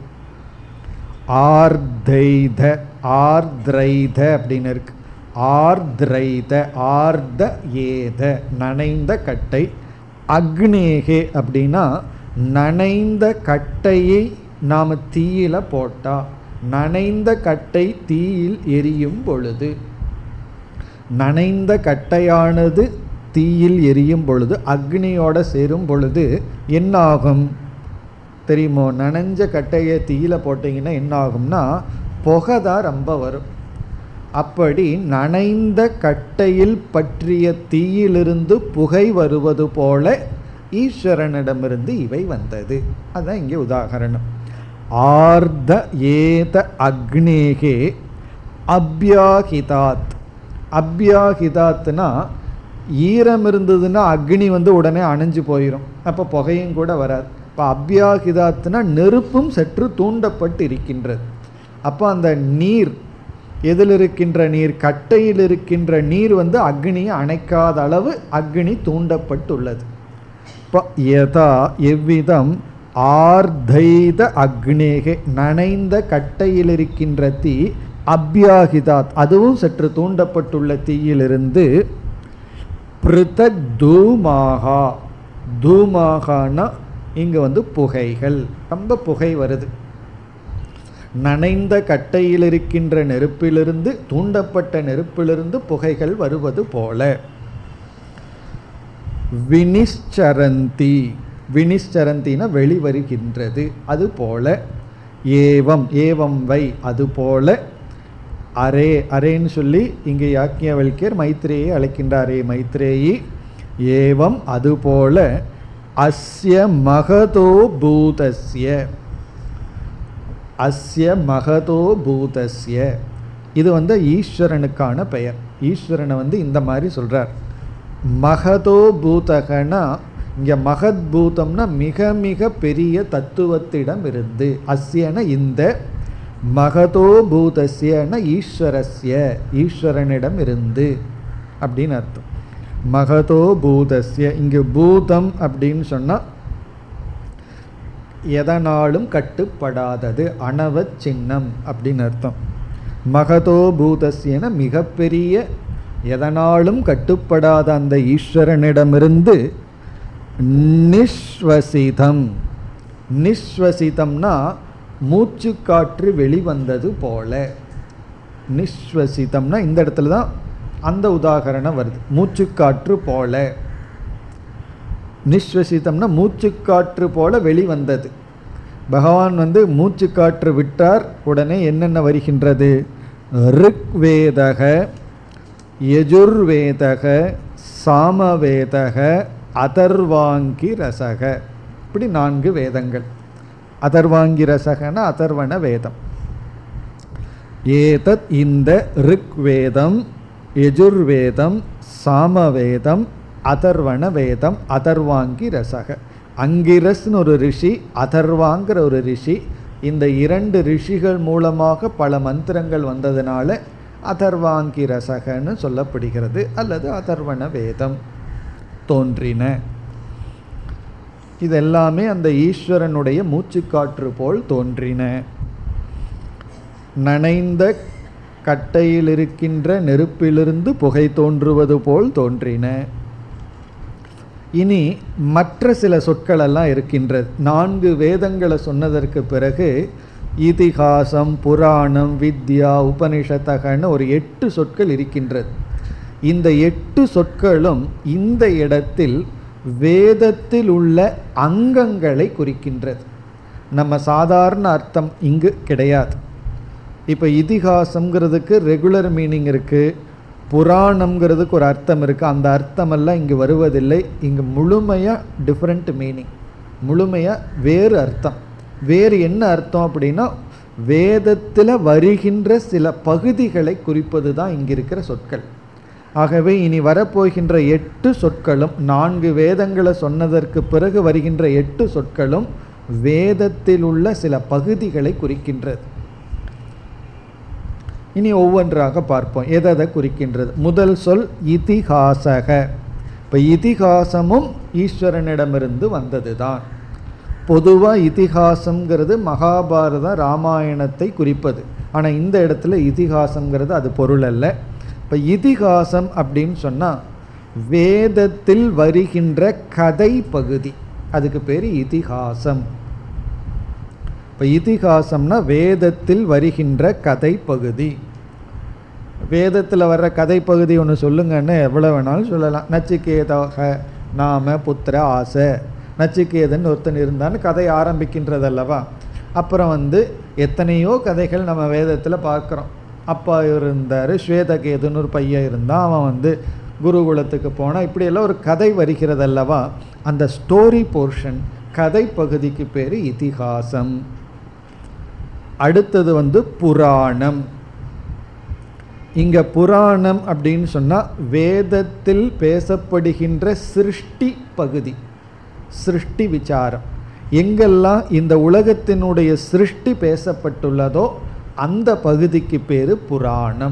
ஆர்தைத ஆர்திரைத அப்படின்னு இருக்கு ஆர்திரைத ஆர்த ஏத நனைந்த கட்டை அக்னேகே அப்படின்னா நனைந்த கட்டையை நாம் தீயில போட்டா நனைந்த கட்டை தீயில் எரியும் பொழுது நனைந்த கட்டையானது தீயில் எரியும் பொழுது அக்னியோட சேரும் பொழுது என்னாகும் தெரியுமோ நனைஞ்ச கட்டையை தீயில போட்டிங்கன்னா என்ன ஆகும்னா புகை தான் ரொம்ப வரும் அப்படி நனைந்த கட்டையில் பற்றிய தீயிலிருந்து புகை வருவது போல ஈஸ்வரனிடமிருந்து இவை வந்தது அதுதான் இங்கே உதாகரணம் ஆர்த ஏத அக்னேகே அப்யாஹிதாத் அப்யாஹிதாத்னா ஈரம் இருந்ததுன்னா அக்னி வந்து உடனே அணைஞ்சு போயிடும் அப்போ புகையும் கூட வராது இப்போ அப்யாஹிதாத்னா நெருப்பும் சற்று தூண்டப்பட்டு இருக்கின்றது அப்போ அந்த நீர் எதில் இருக்கின்ற நீர் கட்டையில் இருக்கின்ற நீர் வந்து அக்னியை அணைக்காத அளவு அக்னி தூண்டப்பட்டுள்ளது இப்போ யதா எவ்விதம் ஆர்தைத அக்னேகே நனைந்த கட்டையில் இருக்கின்ற தீ அப்யாகிதாத் அதுவும் சற்று தூண்டப்பட்டுள்ள தீயிலிருந்து பிருதக் தூமாகா தூமாகானா இங்கே வந்து புகைகள் ரொம்ப புகை வருது நனைந்த கட்டையில் இருக்கின்ற நெருப்பிலிருந்து தூண்டப்பட்ட நெருப்பிலிருந்து புகைகள் வருவது போல வினிஷ்சரந்தி வினிஷ்சரந்தின வெளிவருகின்றது அதுபோல ஏவம் ஏவம் வை அதுபோல அரே அரேன்னு சொல்லி இங்கே யாக்கியவல்யர் மைத்ரேயை அழைக்கின்றாரே மைத்ரேயி ஏவம் அதுபோல அஸ்ய மகதோ பூதஸ்ய அஸ்ய மகதோ பூதஸ்ய இது வந்து ஈஸ்வரனுக்கான பெயர் ஈஸ்வரனை வந்து இந்த மாதிரி சொல்கிறார் மகதோ பூதகனா இங்கே மகத் பூதம்னா மிக மிக பெரிய தத்துவத்திடம் இருந்து அஸ்யன இந்த மகதோ பூதஸ்யன ஈஸ்வரஸ்ய ஈஸ்வரனிடம் இருந்து அப்படின்னு அர்த்தம் மகதோ பூதஸ்ய இங்கு பூதம் அப்படின்னு சொன்னால் எதனாலும் கட்டுப்படாதது அணவச் சின்னம் அப்படின்னு அர்த்தம் மகதோ பூதஸ்யன மிகப்பெரிய எதனாலும் கட்டுப்படாத அந்த ஈஸ்வரனிடமிருந்து நிஸ்வசிதம் நிஸ்வசிதம்னா மூச்சுக்காற்று வெளிவந்தது போல நிஸ்வசிதம்னா இந்த இடத்துல தான் அந்த உதாகரணம் வருது மூச்சுக்காற்று போல நிஸ்வசிதம்னா மூச்சுக்காற்று போல வெளிவந்தது பகவான் வந்து மூச்சுக்காற்று விட்டார் உடனே என்னென்ன வருகின்றது ரிக்வேதக யஜுர்வேதக சாமவேதக அதர்வாங்கி ரசக இப்படி நான்கு வேதங்கள் அதர்வாங்கி ரசகன அதர்வண வேதம் ஏதத் இந்த ரிக்வேதம் யஜுர்வேதம் சாமவேதம் அதர்வண வேதம் அதர்வாங்கி ரசக அங்கிரஸ்னு ஒரு ரிஷி அதர்வாங்கிற ஒரு ரிஷி இந்த இரண்டு ரிஷிகள் மூலமாக பல மந்திரங்கள் வந்ததுனால அதர்வாங்கி ரசகன்னு சொல்லப்படுகிறது அல்லது அதர்வண வேதம் தோன்றின இதெல்லாமே அந்த ஈஸ்வரனுடைய மூச்சுக்காற்று போல் தோன்றின நனைந்த கட்டையில் இருக்கின்ற நெருப்பிலிருந்து புகை தோன்றுவது போல் தோன்றின இனி மற்ற சில சொற்கள் எல்லாம் இருக்கின்றது நான்கு வேதங்களை சொன்னதற்கு பிறகு இதிகாசம் புராணம் வித்யா உபனிஷத்தகன்னு ஒரு எட்டு சொற்கள் இருக்கின்றது இந்த எட்டு சொற்களும் இந்த இடத்தில் வேதத்தில் உள்ள அங்கங்களை குறிக்கின்றது நம்ம சாதாரண அர்த்தம் இங்கு கிடையாது இப்போ இதிகாசங்கிறதுக்கு ரெகுலர் மீனிங் இருக்குது புராணம்ங்கிறதுக்கு ஒரு அர்த்தம் இருக்குது அந்த அர்த்தமெல்லாம் இங்கு வருவதில்லை இங்கு முழுமையாக டிஃப்ரெண்ட் மீனிங் முழுமையாக வேறு அர்த்தம் வேறு என்ன அர்த்தம் அப்படின்னா வேதத்தில் வருகின்ற சில பகுதிகளை குறிப்பது தான் இங்கே இருக்கிற சொற்கள் ஆகவே இனி வரப்போகின்ற எட்டு சொற்களும் நான்கு வேதங்களை சொன்னதற்கு பிறகு வருகின்ற எட்டு சொற்களும் வேதத்தில் உள்ள சில பகுதிகளை குறிக்கின்றது இனி ஒவ்வொன்றாக பார்ப்போம் எதை எதை குறிக்கின்றது முதல் சொல் இதிகாசக இப்போ இதிகாசமும் ஈஸ்வரனிடமிருந்து வந்தது தான் பொதுவாக இதிகாசங்கிறது மகாபாரத ராமாயணத்தை குறிப்பது ஆனால் இந்த இடத்துல இதிகாசங்கிறது அது பொருள் அல்ல இப்போ இதிகாசம் அப்படின்னு சொன்னால் வேதத்தில் வருகின்ற கதை பகுதி அதுக்கு பேர் இதிகாசம் இப்போ இதிகாசம்னா வேதத்தில் வருகின்ற கதை பகுதி வேதத்தில் வர்ற கதை பகுதி ஒன்று சொல்லுங்கன்னு எவ்வளோ வேணாலும் சொல்லலாம் நச்சிகேதாக நாம புத்திர ஆசை நச்சிகேதன் ஒருத்தன் இருந்தான்னு கதை ஆரம்பிக்கின்றது அல்லவா அப்புறம் வந்து எத்தனையோ கதைகள் நம்ம வேதத்தில் பார்க்குறோம் அப்பா இருந்தார் ஸ்வேதகேதுன்னு ஒரு பையன் இருந்தான் அவன் வந்து குருகுலத்துக்கு போனால் இப்படியெல்லாம் ஒரு கதை வருகிறது அல்லவா அந்த ஸ்டோரி போர்ஷன் கதை பகுதிக்கு பேர் இதிகாசம் அடுத்தது வந்து புராணம் இங்கே புராணம் அப்படின்னு சொன்னால் வேதத்தில் பேசப்படுகின்ற சிருஷ்டி பகுதி சிருஷ்டி விசாரம் எங்கெல்லாம் இந்த உலகத்தினுடைய சிருஷ்டி பேசப்பட்டுள்ளதோ அந்த பகுதிக்கு பேர் புராணம்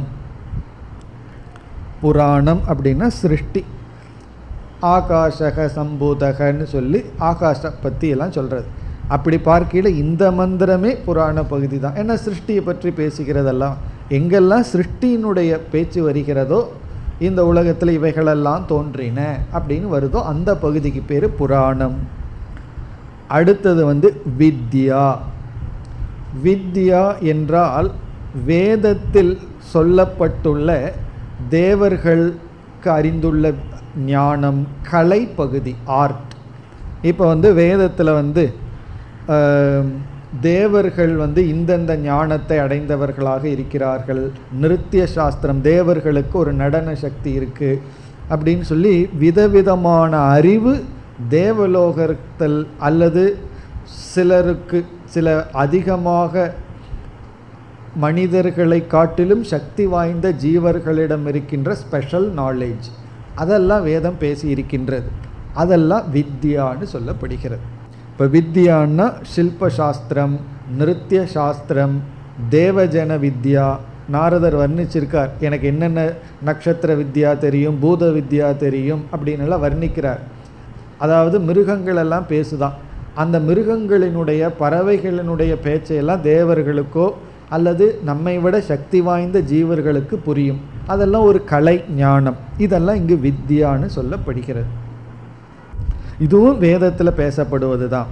புராணம் அப்படின்னா சிருஷ்டி ஆகாஷக சம்பூதகன்னு சொல்லி ஆகாஷ பற்றி எல்லாம் சொல்கிறது அப்படி பார்க்கையில் இந்த மந்திரமே புராண பகுதி தான் ஏன்னா சிருஷ்டியை பற்றி பேசுகிறதெல்லாம் எங்கெல்லாம் சிருஷ்டியினுடைய பேச்சு வருகிறதோ இந்த உலகத்தில் இவைகளெல்லாம் தோன்றின அப்படின்னு வருதோ அந்த பகுதிக்கு பேர் புராணம் அடுத்தது வந்து வித்யா வித்யா என்றால் வேதத்தில் சொல்லப்பட்டுள்ள தேவர்களுக்கு அறிந்துள்ள ஞானம் கலை பகுதி ஆர்ட் இப்போ வந்து வேதத்தில் வந்து ஆம், தேவர்கள் வந்து இந்தந்த ஞானத்தை அடைந்தவர்களாக இருக்கிறார்கள் நிருத்திய சாஸ்திரம் தேவர்களுக்கு ஒரு நடன சக்தி இருக்குது அப்படின்னு சொல்லி விதவிதமான அறிவு தேவலோகத்தில் அல்லது சிலருக்கு சில அதிகமாக மனிதர்களை காட்டிலும் சக்தி வாய்ந்த ஜீவர்களிடம் இருக்கின்ற ஸ்பெஷல் நாலேஜ் அதெல்லாம் வேதம் பேசி இருக்கின்றது அதெல்லாம் வித்யான்னு சொல்லப்படுகிறது இப்போ வித்யான்னா சில்ப சாஸ்திரம் நிருத்திய சாஸ்திரம் தேவஜன வித்யா நாரதர் வர்ணிச்சிருக்கார் எனக்கு என்னென்ன நட்சத்திர வித்யா தெரியும் பூத வித்யா தெரியும் அப்படின்னு எல்லாம் வர்ணிக்கிறார் அதாவது மிருகங்கள் எல்லாம் பேசுதான் அந்த மிருகங்களினுடைய பறவைகளினுடைய பேச்சையெல்லாம் தேவர்களுக்கோ அல்லது நம்மை விட சக்தி வாய்ந்த ஜீவர்களுக்கு புரியும் அதெல்லாம் ஒரு கலை ஞானம் இதெல்லாம் இங்கு வித்யான்னு சொல்லப்படுகிறது இதுவும் வேதத்தில் பேசப்படுவது தான்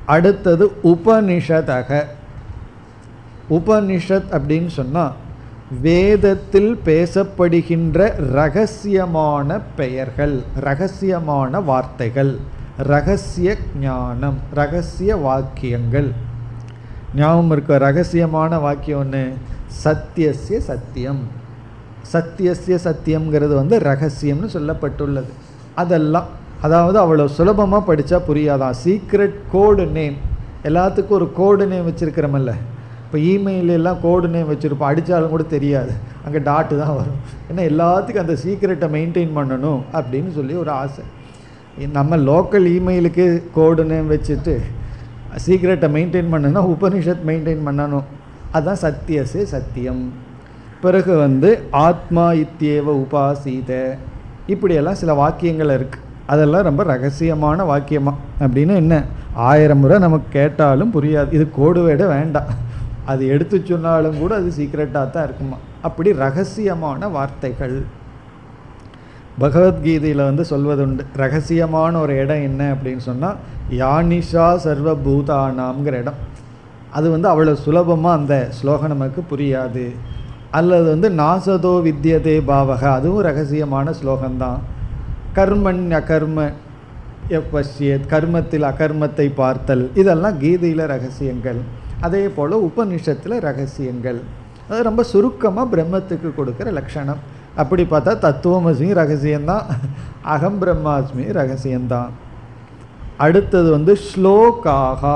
அடுத்தது உபனிஷதக உபனிஷத் அப்படின்னு சொன்னால் வேதத்தில் பேசப்படுகின்ற ரகசியமான பெயர்கள் ரகசியமான வார்த்தைகள் ரகசிய ஞானம் ரகசிய வாக்கியங்கள் ஞாபகம் இருக்க ரகசியமான வாக்கியம் ஒன்று சத்தியசிய சத்தியம் சத்தியசிய சத்தியம்ங்கிறது வந்து ரகசியம்னு சொல்லப்பட்டுள்ளது அதெல்லாம் அதாவது அவ்வளோ சுலபமாக படித்தா புரியாதான் சீக்ரெட் கோடு நேம் எல்லாத்துக்கும் ஒரு கோடு நேம் வச்சுருக்கிறோமல்ல இப்போ இமெயில் எல்லாம் கோடு நேம் வச்சுருப்போம் அடித்தாலும் கூட தெரியாது அங்கே டாட்டு தான் வரும் ஏன்னா எல்லாத்துக்கும் அந்த சீக்ரெட்டை மெயின்டைன் பண்ணணும் அப்படின்னு சொல்லி ஒரு ஆசை நம்ம லோக்கல் இமெயிலுக்கு கோடு நேம் வச்சுட்டு சீக்ரெட்டை மெயின்டைன் பண்ணணும்னா உபனிஷத் மெயின்டைன் பண்ணணும் அதுதான் சத்தியசே சத்தியம் பிறகு வந்து ஆத்மா இத்தியேவ உபாசீத இப்படியெல்லாம் சில வாக்கியங்கள் இருக்குது அதெல்லாம் ரொம்ப ரகசியமான வாக்கியமாக அப்படின்னு என்ன ஆயிரம் முறை நமக்கு கேட்டாலும் புரியாது இது கோடு வேட வேண்டாம் அது எடுத்து சொன்னாலும் கூட அது சீக்ரெட்டாக தான் இருக்குமா அப்படி ரகசியமான வார்த்தைகள் பகவத்கீதையில் வந்து சொல்வதுண்டு ரகசியமான ஒரு இடம் என்ன அப்படின்னு சொன்னால் யானிஷா சர்வபூதானாம்ங்கிற இடம் அது வந்து அவ்வளோ சுலபமாக அந்த ஸ்லோகம் நமக்கு புரியாது அல்லது வந்து நாசதோ வித்யதே பாவக அதுவும் ரகசியமான ஸ்லோகம்தான் கர்மன் அகர்ம எப்பஷ்யத் கர்மத்தில் அகர்மத்தை பார்த்தல் இதெல்லாம் கீதையில் ரகசியங்கள் அதே போல் உபனிஷத்தில் ரகசியங்கள் அது ரொம்ப சுருக்கமாக பிரம்மத்துக்கு கொடுக்குற லட்சணம் அப்படி பார்த்தா தத்துவமசி ரகசியம்தான் அகம் பிரம்மாஸ்மி ரகசியம்தான் அடுத்தது வந்து ஸ்லோகாகா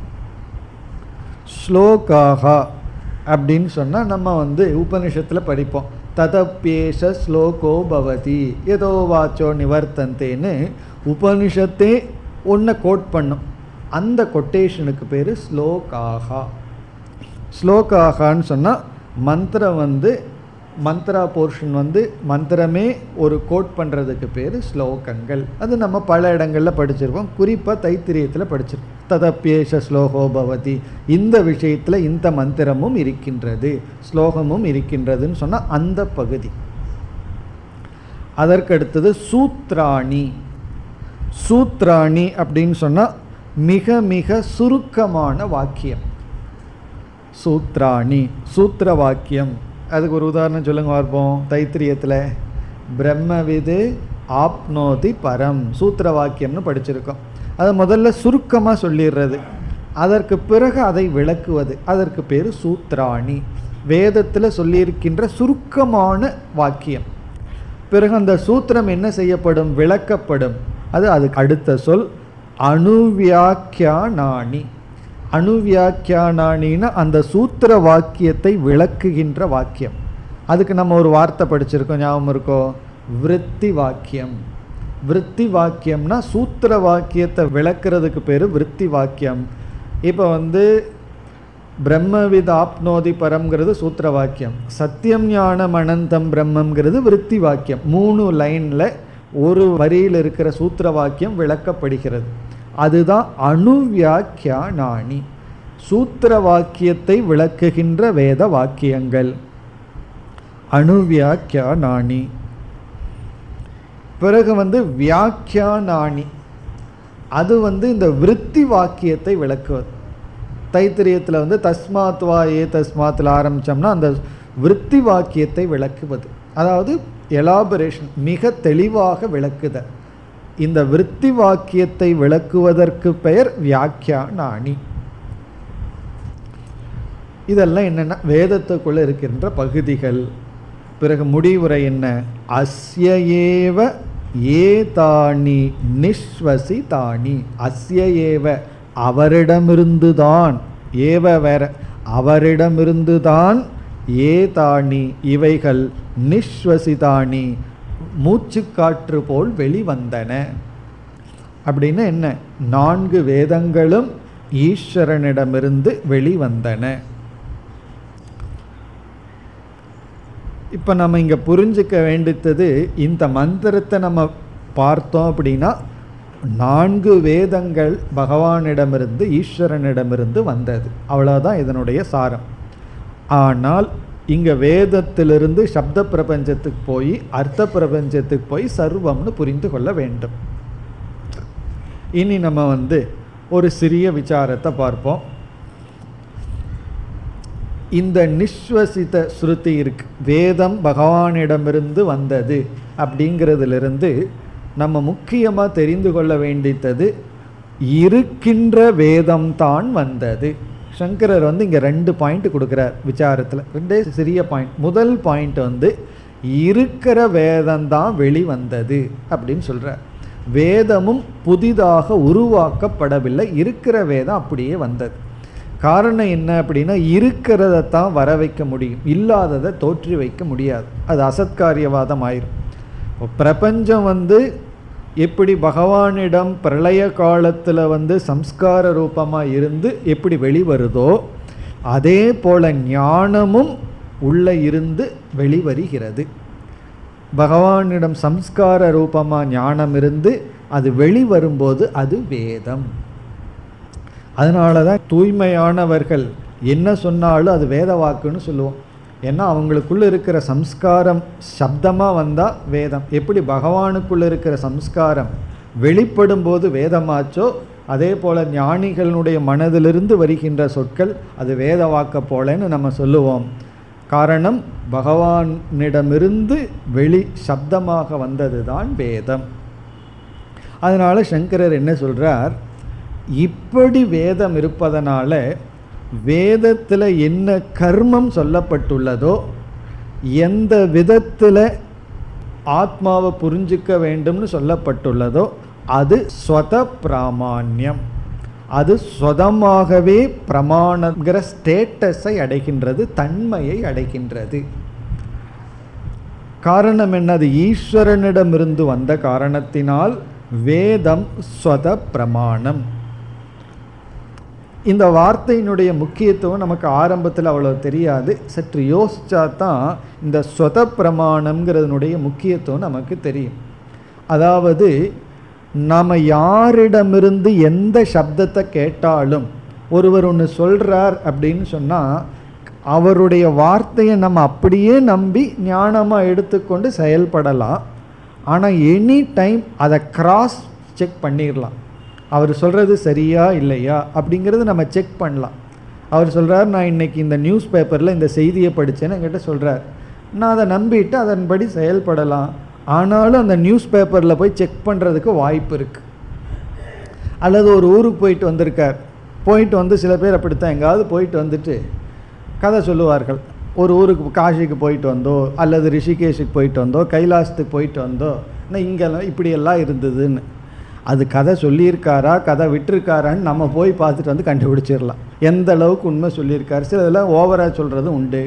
ஸ்லோகாகா அப்படின்னு சொன்னால் நம்ம வந்து உபனிஷத்தில் படிப்போம் ததப்பேஷ ஸ்லோகோ பவதி ஏதோ வாச்சோ நிவர்த்தந்தேன்னு உபனிஷத்தே ஒன்றை கோட் பண்ணும் அந்த கொட்டேஷனுக்கு பேர் ஸ்லோகாகா ஸ்லோகாகான்னு சொன்னால் மந்திரம் வந்து மந்த்ரா போர்ஷன் வந்து மந்திரமே ஒரு கோட் பண்ணுறதுக்கு பேர் ஸ்லோகங்கள் அது நம்ம பல இடங்களில் படிச்சிருக்கோம் குறிப்பாக தைத்திரியத்தில் படிச்சிருக்கோம் ததப்பேஷ ஸ்லோகோ பவதி இந்த விஷயத்தில் இந்த மந்திரமும் இருக்கின்றது ஸ்லோகமும் இருக்கின்றதுன்னு சொன்னால் அந்த பகுதி அதற்கடுத்தது சூத்ராணி சூத்ராணி அப்படின்னு சொன்னால் மிக மிக சுருக்கமான வாக்கியம் சூத்ராணி சூத்திர வாக்கியம் அதுக்கு ஒரு உதாரணம் சொல்லுங்க பார்ப்போம் தைத்திரியத்தில் பிரம்மவிது ஆப்னோதி பரம் சூத்திர வாக்கியம்னு படிச்சிருக்கோம் அதை முதல்ல சுருக்கமாக சொல்லிடுறது அதற்கு பிறகு அதை விளக்குவது அதற்கு பேர் சூத்ராணி வேதத்தில் சொல்லியிருக்கின்ற சுருக்கமான வாக்கியம் பிறகு அந்த சூத்திரம் என்ன செய்யப்படும் விளக்கப்படும் அது அதுக்கு அடுத்த சொல் அணுவியாக்கியானானி அணுவியாக்கியானானின்னா அந்த சூத்திர வாக்கியத்தை விளக்குகின்ற வாக்கியம் அதுக்கு நம்ம ஒரு வார்த்தை படிச்சிருக்கோம் ஞாபகம் இருக்கோ விருத்தி வாக்கியம் விருத்தி வாக்கியம்னா சூத்திர வாக்கியத்தை விளக்குறதுக்கு பேர் விருத்தி வாக்கியம் இப்போ வந்து பிரம்மவித் ஆப்னோதி பரம்ங்கிறது சூத்திர வாக்கியம் சத்தியம் ஞானம் அனந்தம் பிரம்மங்கிறது விருத்தி வாக்கியம் மூணு லைனில் ஒரு வரியில் இருக்கிற சூத்திர வாக்கியம் விளக்கப்படுகிறது அதுதான் அணுவியாக்கியானானி சூத்திர வாக்கியத்தை விளக்குகின்ற வேத வாக்கியங்கள் அணுவியாக்கியானானி பிறகு வந்து வியாக்கியானானி அது வந்து இந்த விருத்தி வாக்கியத்தை விளக்குவது தைத்திரியத்தில் வந்து தஸ்மாத் வா ஏ தஸ்மாத்தில் ஆரம்பித்தோம்னா அந்த விருத்தி வாக்கியத்தை விளக்குவது அதாவது எலாபரேஷன் மிக தெளிவாக விளக்குதல் இந்த விருத்தி வாக்கியத்தை விளக்குவதற்கு பெயர் வியாக்கியானாணி இதெல்லாம் என்னென்னா வேதத்துக்குள்ளே இருக்கின்ற பகுதிகள் பிறகு முடிவுரை என்ன அஸ்ய ஏவ ஏதானி நிஸ்வசிதானி அஸ்ய ஏவ அவரிடமிருந்துதான் ஏவ வேற அவரிடமிருந்துதான் ஏதானி இவைகள் நிஸ்வசிதானி மூச்சுக்காற்று போல் வெளிவந்தன அப்படின்னு என்ன நான்கு வேதங்களும் ஈஸ்வரனிடமிருந்து வெளிவந்தன இப்போ நம்ம இங்கே புரிஞ்சுக்க வேண்டித்தது இந்த மந்திரத்தை நம்ம பார்த்தோம் அப்படின்னா நான்கு வேதங்கள் பகவானிடமிருந்து ஈஸ்வரனிடமிருந்து வந்தது அவ்வளோதான் இதனுடைய சாரம் ஆனால் இங்கே வேதத்திலிருந்து சப்த பிரபஞ்சத்துக்கு போய் அர்த்த பிரபஞ்சத்துக்கு போய் சர்வம்னு புரிந்து கொள்ள வேண்டும் இனி நம்ம வந்து ஒரு சிறிய விசாரத்தை பார்ப்போம் இந்த நிஸ்வசித ஸ்ருதி இருக்கு வேதம் பகவானிடமிருந்து வந்தது அப்படிங்கிறதுலிருந்து நம்ம முக்கியமாக தெரிந்து கொள்ள வேண்டித்தது இருக்கின்ற வேதம்தான் வந்தது சங்கரர் வந்து இங்கே ரெண்டு பாயிண்ட் கொடுக்குறார் விசாரத்தில் ரெண்டே சிறிய பாயிண்ட் முதல் பாயிண்ட் வந்து இருக்கிற வேதம்தான் வெளிவந்தது அப்படின்னு சொல்கிறார் வேதமும் புதிதாக உருவாக்கப்படவில்லை இருக்கிற வேதம் அப்படியே வந்தது காரணம் என்ன அப்படின்னா இருக்கிறத தான் வர வைக்க முடியும் இல்லாததை தோற்றி வைக்க முடியாது அது அசத்காரியவாதம் ஆயிரும் இப்போ பிரபஞ்சம் வந்து எப்படி பகவானிடம் பிரளய காலத்தில் வந்து சம்ஸ்கார ரூபமாக இருந்து எப்படி வெளிவருதோ அதே போல ஞானமும் உள்ளே இருந்து வெளிவருகிறது பகவானிடம் சம்ஸ்கார ரூபமாக ஞானம் இருந்து அது வெளிவரும்போது அது வேதம் அதனால தான் தூய்மையானவர்கள் என்ன சொன்னாலும் அது வேத வாக்குன்னு சொல்லுவோம் ஏன்னா அவங்களுக்குள்ள இருக்கிற சம்ஸ்காரம் சப்தமாக வந்தால் வேதம் எப்படி பகவானுக்குள்ள இருக்கிற சம்ஸ்காரம் வெளிப்படும் போது வேதமாச்சோ அதே போல் ஞானிகளுடைய மனதிலிருந்து வருகின்ற சொற்கள் அது வேத வாக்க போலன்னு நம்ம சொல்லுவோம் காரணம் பகவானிடமிருந்து வெளி சப்தமாக வந்தது தான் வேதம் அதனால் சங்கரர் என்ன சொல்கிறார் இப்படி வேதம் இருப்பதனால வேதத்தில் என்ன கர்மம் சொல்லப்பட்டுள்ளதோ எந்த விதத்தில் ஆத்மாவை புரிஞ்சிக்க வேண்டும்னு சொல்லப்பட்டுள்ளதோ அது ஸ்வத பிராமான்யம் அது சொதமாகவே பிரமாணங்கிற ஸ்டேட்டஸை அடைகின்றது தன்மையை அடைகின்றது காரணம் என்ன அது ஈஸ்வரனிடமிருந்து வந்த காரணத்தினால் வேதம் ஸ்வத பிரமாணம் இந்த வார்த்தையினுடைய முக்கியத்துவம் நமக்கு ஆரம்பத்தில் அவ்வளோ தெரியாது சற்று யோசிச்சா தான் இந்த ஸ்வத பிரமாணம்ங்கிறதுனுடைய முக்கியத்துவம் நமக்கு தெரியும் அதாவது நாம் யாரிடமிருந்து எந்த சப்தத்தை கேட்டாலும் ஒருவர் ஒன்று சொல்கிறார் அப்படின்னு சொன்னால் அவருடைய வார்த்தையை நம்ம அப்படியே நம்பி ஞானமாக எடுத்துக்கொண்டு செயல்படலாம் ஆனால் எனி டைம் அதை கிராஸ் செக் பண்ணிடலாம் அவர் சொல்கிறது சரியா இல்லையா அப்படிங்கிறது நம்ம செக் பண்ணலாம் அவர் சொல்கிறார் நான் இன்னைக்கு இந்த நியூஸ் பேப்பரில் இந்த செய்தியை படித்தேன்னு என்கிட்ட சொல்கிறார் நான் அதை நம்பிட்டு அதன்படி செயல்படலாம் ஆனாலும் அந்த நியூஸ் பேப்பரில் போய் செக் பண்ணுறதுக்கு வாய்ப்பு இருக்குது அல்லது ஒரு ஊருக்கு போயிட்டு வந்திருக்கார் போயிட்டு வந்து சில பேர் அப்படித்தான் எங்காவது போயிட்டு வந்துட்டு கதை சொல்லுவார்கள் ஒரு ஊருக்கு காசிக்கு போயிட்டு வந்தோ அல்லது ரிஷிகேஷுக்கு போயிட்டு வந்தோ கைலாசத்துக்கு போயிட்டு வந்தோ நான் இங்கெல்லாம் இப்படியெல்லாம் இருந்ததுன்னு அது கதை சொல்லியிருக்காரா கதை விட்டுருக்காரான்னு நம்ம போய் பார்த்துட்டு வந்து கண்டுபிடிச்சிடலாம் எந்த அளவுக்கு உண்மை சொல்லியிருக்காரு சில இதெல்லாம் ஓவராக சொல்கிறதும் உண்டு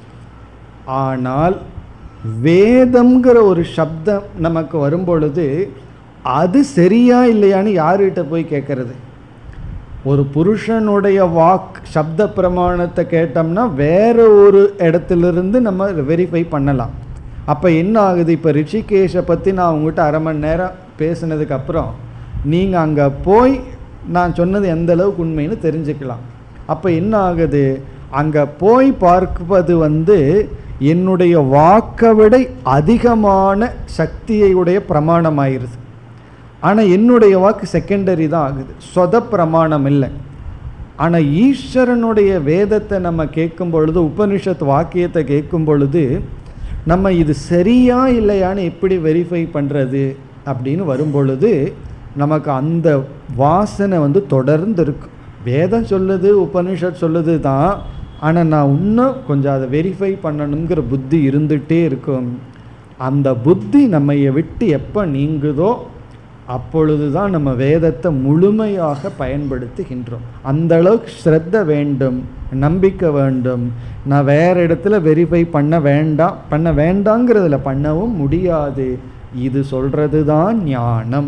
ஆனால் வேதம்ங்கிற ஒரு சப்தம் நமக்கு வரும்பொழுது அது சரியா இல்லையான்னு யார்கிட்ட போய் கேட்கறது ஒரு புருஷனுடைய வாக் சப்த பிரமாணத்தை கேட்டோம்னா வேற ஒரு இடத்துலேருந்து நம்ம வெரிஃபை பண்ணலாம் அப்போ என்ன ஆகுது இப்போ ரிஷிகேஷை பற்றி நான் உங்ககிட்ட அரை மணி நேரம் பேசுனதுக்கப்புறம் நீங்கள் அங்கே போய் நான் சொன்னது எந்த அளவுக்கு உண்மைன்னு தெரிஞ்சுக்கலாம் அப்போ என்ன ஆகுது அங்கே போய் பார்ப்பது வந்து என்னுடைய வாக்கை விட அதிகமான சக்தியை உடைய பிரமாணமாயிருது ஆனால் என்னுடைய வாக்கு செகண்டரி தான் ஆகுது சொத பிரமாணம் இல்லை ஆனால் ஈஸ்வரனுடைய வேதத்தை நம்ம கேட்கும் பொழுது உபனிஷத் வாக்கியத்தை கேட்கும் பொழுது நம்ம இது சரியா இல்லையான்னு எப்படி வெரிஃபை பண்ணுறது அப்படின்னு வரும் பொழுது நமக்கு அந்த வாசனை வந்து தொடர்ந்து இருக்கும் வேதம் சொல்லுது உபனிஷத் சொல்லுது தான் ஆனால் நான் இன்னும் கொஞ்சம் அதை வெரிஃபை பண்ணணுங்கிற புத்தி இருந்துகிட்டே இருக்கும் அந்த புத்தி நம்மைய விட்டு எப்போ நீங்குதோ அப்பொழுது தான் நம்ம வேதத்தை முழுமையாக பயன்படுத்துகின்றோம் அந்த அளவுக்கு ஸ்ரத்த வேண்டும் நம்பிக்கை வேண்டும் நான் வேற இடத்துல வெரிஃபை பண்ண வேண்டாம் பண்ண வேண்டாங்கிறதுல பண்ணவும் முடியாது இது சொல்கிறது தான் ஞானம்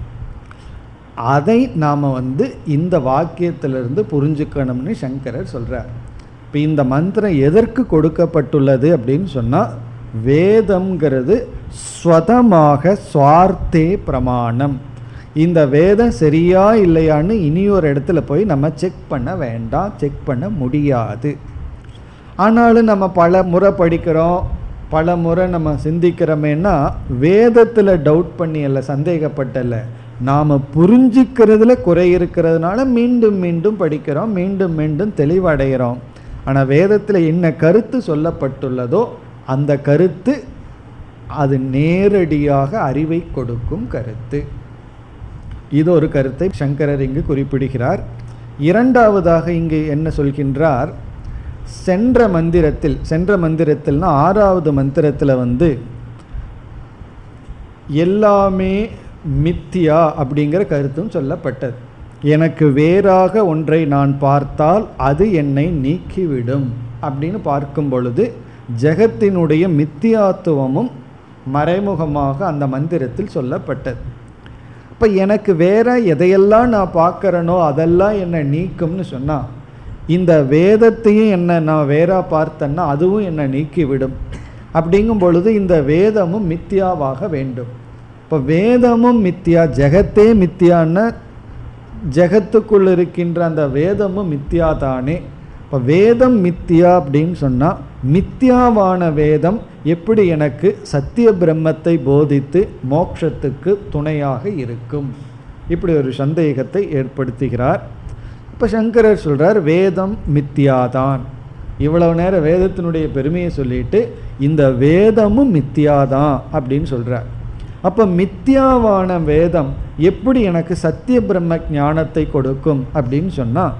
அதை நாம் வந்து இந்த வாக்கியத்திலிருந்து புரிஞ்சுக்கணும்னு சங்கரர் சொல்கிறார் இப்போ இந்த மந்திரம் எதற்கு கொடுக்கப்பட்டுள்ளது அப்படின்னு சொன்னால் வேதம்ங்கிறது ஸ்வதமாக சுவார்த்தே பிரமாணம் இந்த வேதம் சரியா இல்லையான்னு இனி ஒரு இடத்துல போய் நம்ம செக் பண்ண வேண்டாம் செக் பண்ண முடியாது ஆனாலும் நம்ம பல முறை படிக்கிறோம் பல முறை நம்ம சிந்திக்கிறோமேனா வேதத்தில் டவுட் பண்ணி அல்ல சந்தேகப்பட்டல நாம் புரிஞ்சுக்கிறதுல குறை இருக்கிறதுனால மீண்டும் மீண்டும் படிக்கிறோம் மீண்டும் மீண்டும் தெளிவடைகிறோம் ஆனால் வேதத்தில் என்ன கருத்து சொல்லப்பட்டுள்ளதோ அந்த கருத்து அது நேரடியாக அறிவை கொடுக்கும் கருத்து இது ஒரு கருத்தை சங்கரர் இங்கு குறிப்பிடுகிறார் இரண்டாவதாக இங்கு என்ன சொல்கின்றார் சென்ற மந்திரத்தில் சென்ற மந்திரத்தில்னா ஆறாவது மந்திரத்தில் வந்து எல்லாமே மித்தியா அப்படிங்கிற கருத்தும் சொல்லப்பட்டது எனக்கு வேறாக ஒன்றை நான் பார்த்தால் அது என்னை நீக்கிவிடும் அப்படின்னு பார்க்கும் பொழுது ஜெகத்தினுடைய மித்தியாத்துவமும் மறைமுகமாக அந்த மந்திரத்தில் சொல்லப்பட்டது இப்போ எனக்கு வேற எதையெல்லாம் நான் பார்க்குறேனோ அதெல்லாம் என்னை நீக்கும்னு சொன்னால் இந்த வேதத்தையும் என்ன நான் வேற பார்த்தேன்னா அதுவும் என்னை நீக்கிவிடும் அப்படிங்கும் பொழுது இந்த வேதமும் மித்தியாவாக வேண்டும் இப்போ வேதமும் மித்தியா ஜெகத்தே மித்தியான்னா ஜெகத்துக்குள் இருக்கின்ற அந்த வேதமும் மித்தியா தானே இப்போ வேதம் மித்தியா அப்படின்னு சொன்னால் மித்தியாவான வேதம் எப்படி எனக்கு சத்திய பிரம்மத்தை போதித்து மோட்சத்துக்கு துணையாக இருக்கும் இப்படி ஒரு சந்தேகத்தை ஏற்படுத்துகிறார் இப்போ சங்கரர் சொல்கிறார் வேதம் மித்தியாதான் இவ்வளவு நேரம் வேதத்தினுடைய பெருமையை சொல்லிட்டு இந்த வேதமும் மித்தியாதான் அப்படின்னு சொல்கிறார் அப்போ மித்தியாவான வேதம் எப்படி எனக்கு சத்திய பிரம்ம ஞானத்தை கொடுக்கும் அப்படின்னு சொன்னால்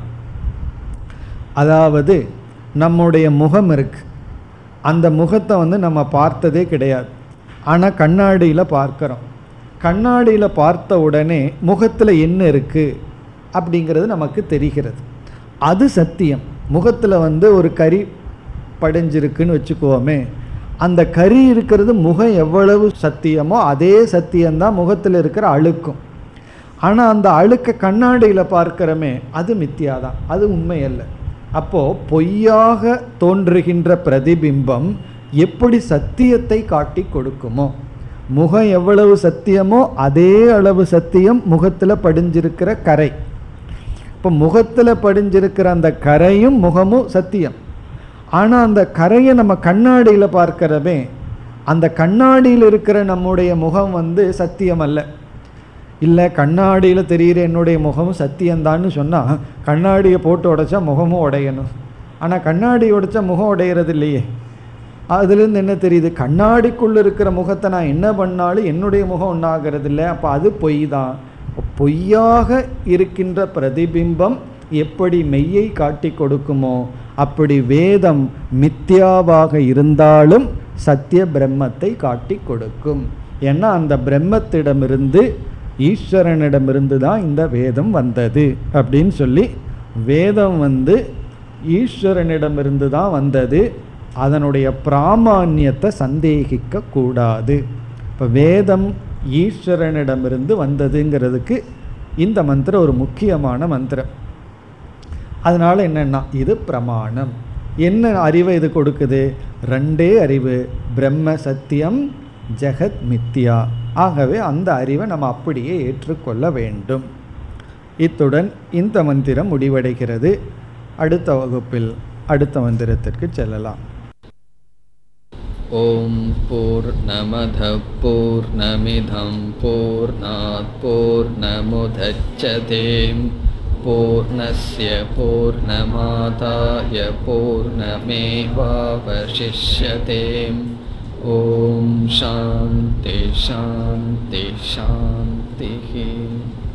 அதாவது நம்முடைய முகம் இருக்கு அந்த முகத்தை வந்து நம்ம பார்த்ததே கிடையாது ஆனால் கண்ணாடியில் பார்க்குறோம் கண்ணாடியில் பார்த்த உடனே முகத்தில் என்ன இருக்குது அப்படிங்கிறது நமக்கு தெரிகிறது அது சத்தியம் முகத்தில் வந்து ஒரு கறி படிஞ்சிருக்குன்னு வச்சுக்குவோமே அந்த கறி இருக்கிறது முகம் எவ்வளவு சத்தியமோ அதே சத்தியம்தான் முகத்தில் இருக்கிற அழுக்கும் ஆனால் அந்த அழுக்க கண்ணாடியில் பார்க்கிறோமே அது மித்தியாதான் அது உண்மை அல்ல அப்போது பொய்யாக தோன்றுகின்ற பிரதிபிம்பம் எப்படி சத்தியத்தை காட்டி கொடுக்குமோ முகம் எவ்வளவு சத்தியமோ அதே அளவு சத்தியம் முகத்தில் படிஞ்சிருக்கிற கரை இப்போ முகத்தில் படிஞ்சிருக்கிற அந்த கரையும் முகமும் சத்தியம் ஆனால் அந்த கரையை நம்ம கண்ணாடியில் பார்க்கிறவே அந்த கண்ணாடியில் இருக்கிற நம்முடைய முகம் வந்து சத்தியம் அல்ல இல்லை கண்ணாடியில் தெரிகிற என்னுடைய முகமும் சத்தியம்தான்னு சொன்னால் கண்ணாடியை போட்டு உடைச்சா முகமும் உடையணும் ஆனால் கண்ணாடி உடைச்சா முகம் உடையிறது இல்லையே அதுலேருந்து என்ன தெரியுது கண்ணாடிக்குள்ளே இருக்கிற முகத்தை நான் என்ன பண்ணாலும் என்னுடைய முகம் ஒன்றாகிறது இல்லை அப்போ அது பொய் தான் பொய்யாக இருக்கின்ற பிரதிபிம்பம் எப்படி மெய்யை காட்டி கொடுக்குமோ அப்படி வேதம் மித்யாவாக இருந்தாலும் சத்திய பிரம்மத்தை காட்டி கொடுக்கும் ஏன்னா அந்த பிரம்மத்திடமிருந்து ஈஸ்வரனிடமிருந்து தான் இந்த வேதம் வந்தது அப்படின்னு சொல்லி வேதம் வந்து ஈஸ்வரனிடமிருந்து தான் வந்தது அதனுடைய பிராமான்யத்தை சந்தேகிக்க கூடாது இப்போ வேதம் ஈஸ்வரனிடமிருந்து வந்ததுங்கிறதுக்கு இந்த மந்திரம் ஒரு முக்கியமான மந்திரம் அதனால் என்னென்னா இது பிரமாணம் என்ன அறிவை இது கொடுக்குது ரெண்டே அறிவு பிரம்ம சத்தியம் ஜெகத் மித்யா ஆகவே அந்த அறிவை நம்ம அப்படியே ஏற்றுக்கொள்ள வேண்டும் இத்துடன் இந்த மந்திரம் முடிவடைகிறது அடுத்த வகுப்பில் அடுத்த மந்திரத்திற்கு செல்லலாம் ॐ पूर्णमधः पूर्णमिधं पूर्णात् पूर्णमुदच्छते पूर्णस्य पूर्णमादाय पूर्णमेवावशिष्यते ॐ शान्ति शान्ति शान्तिः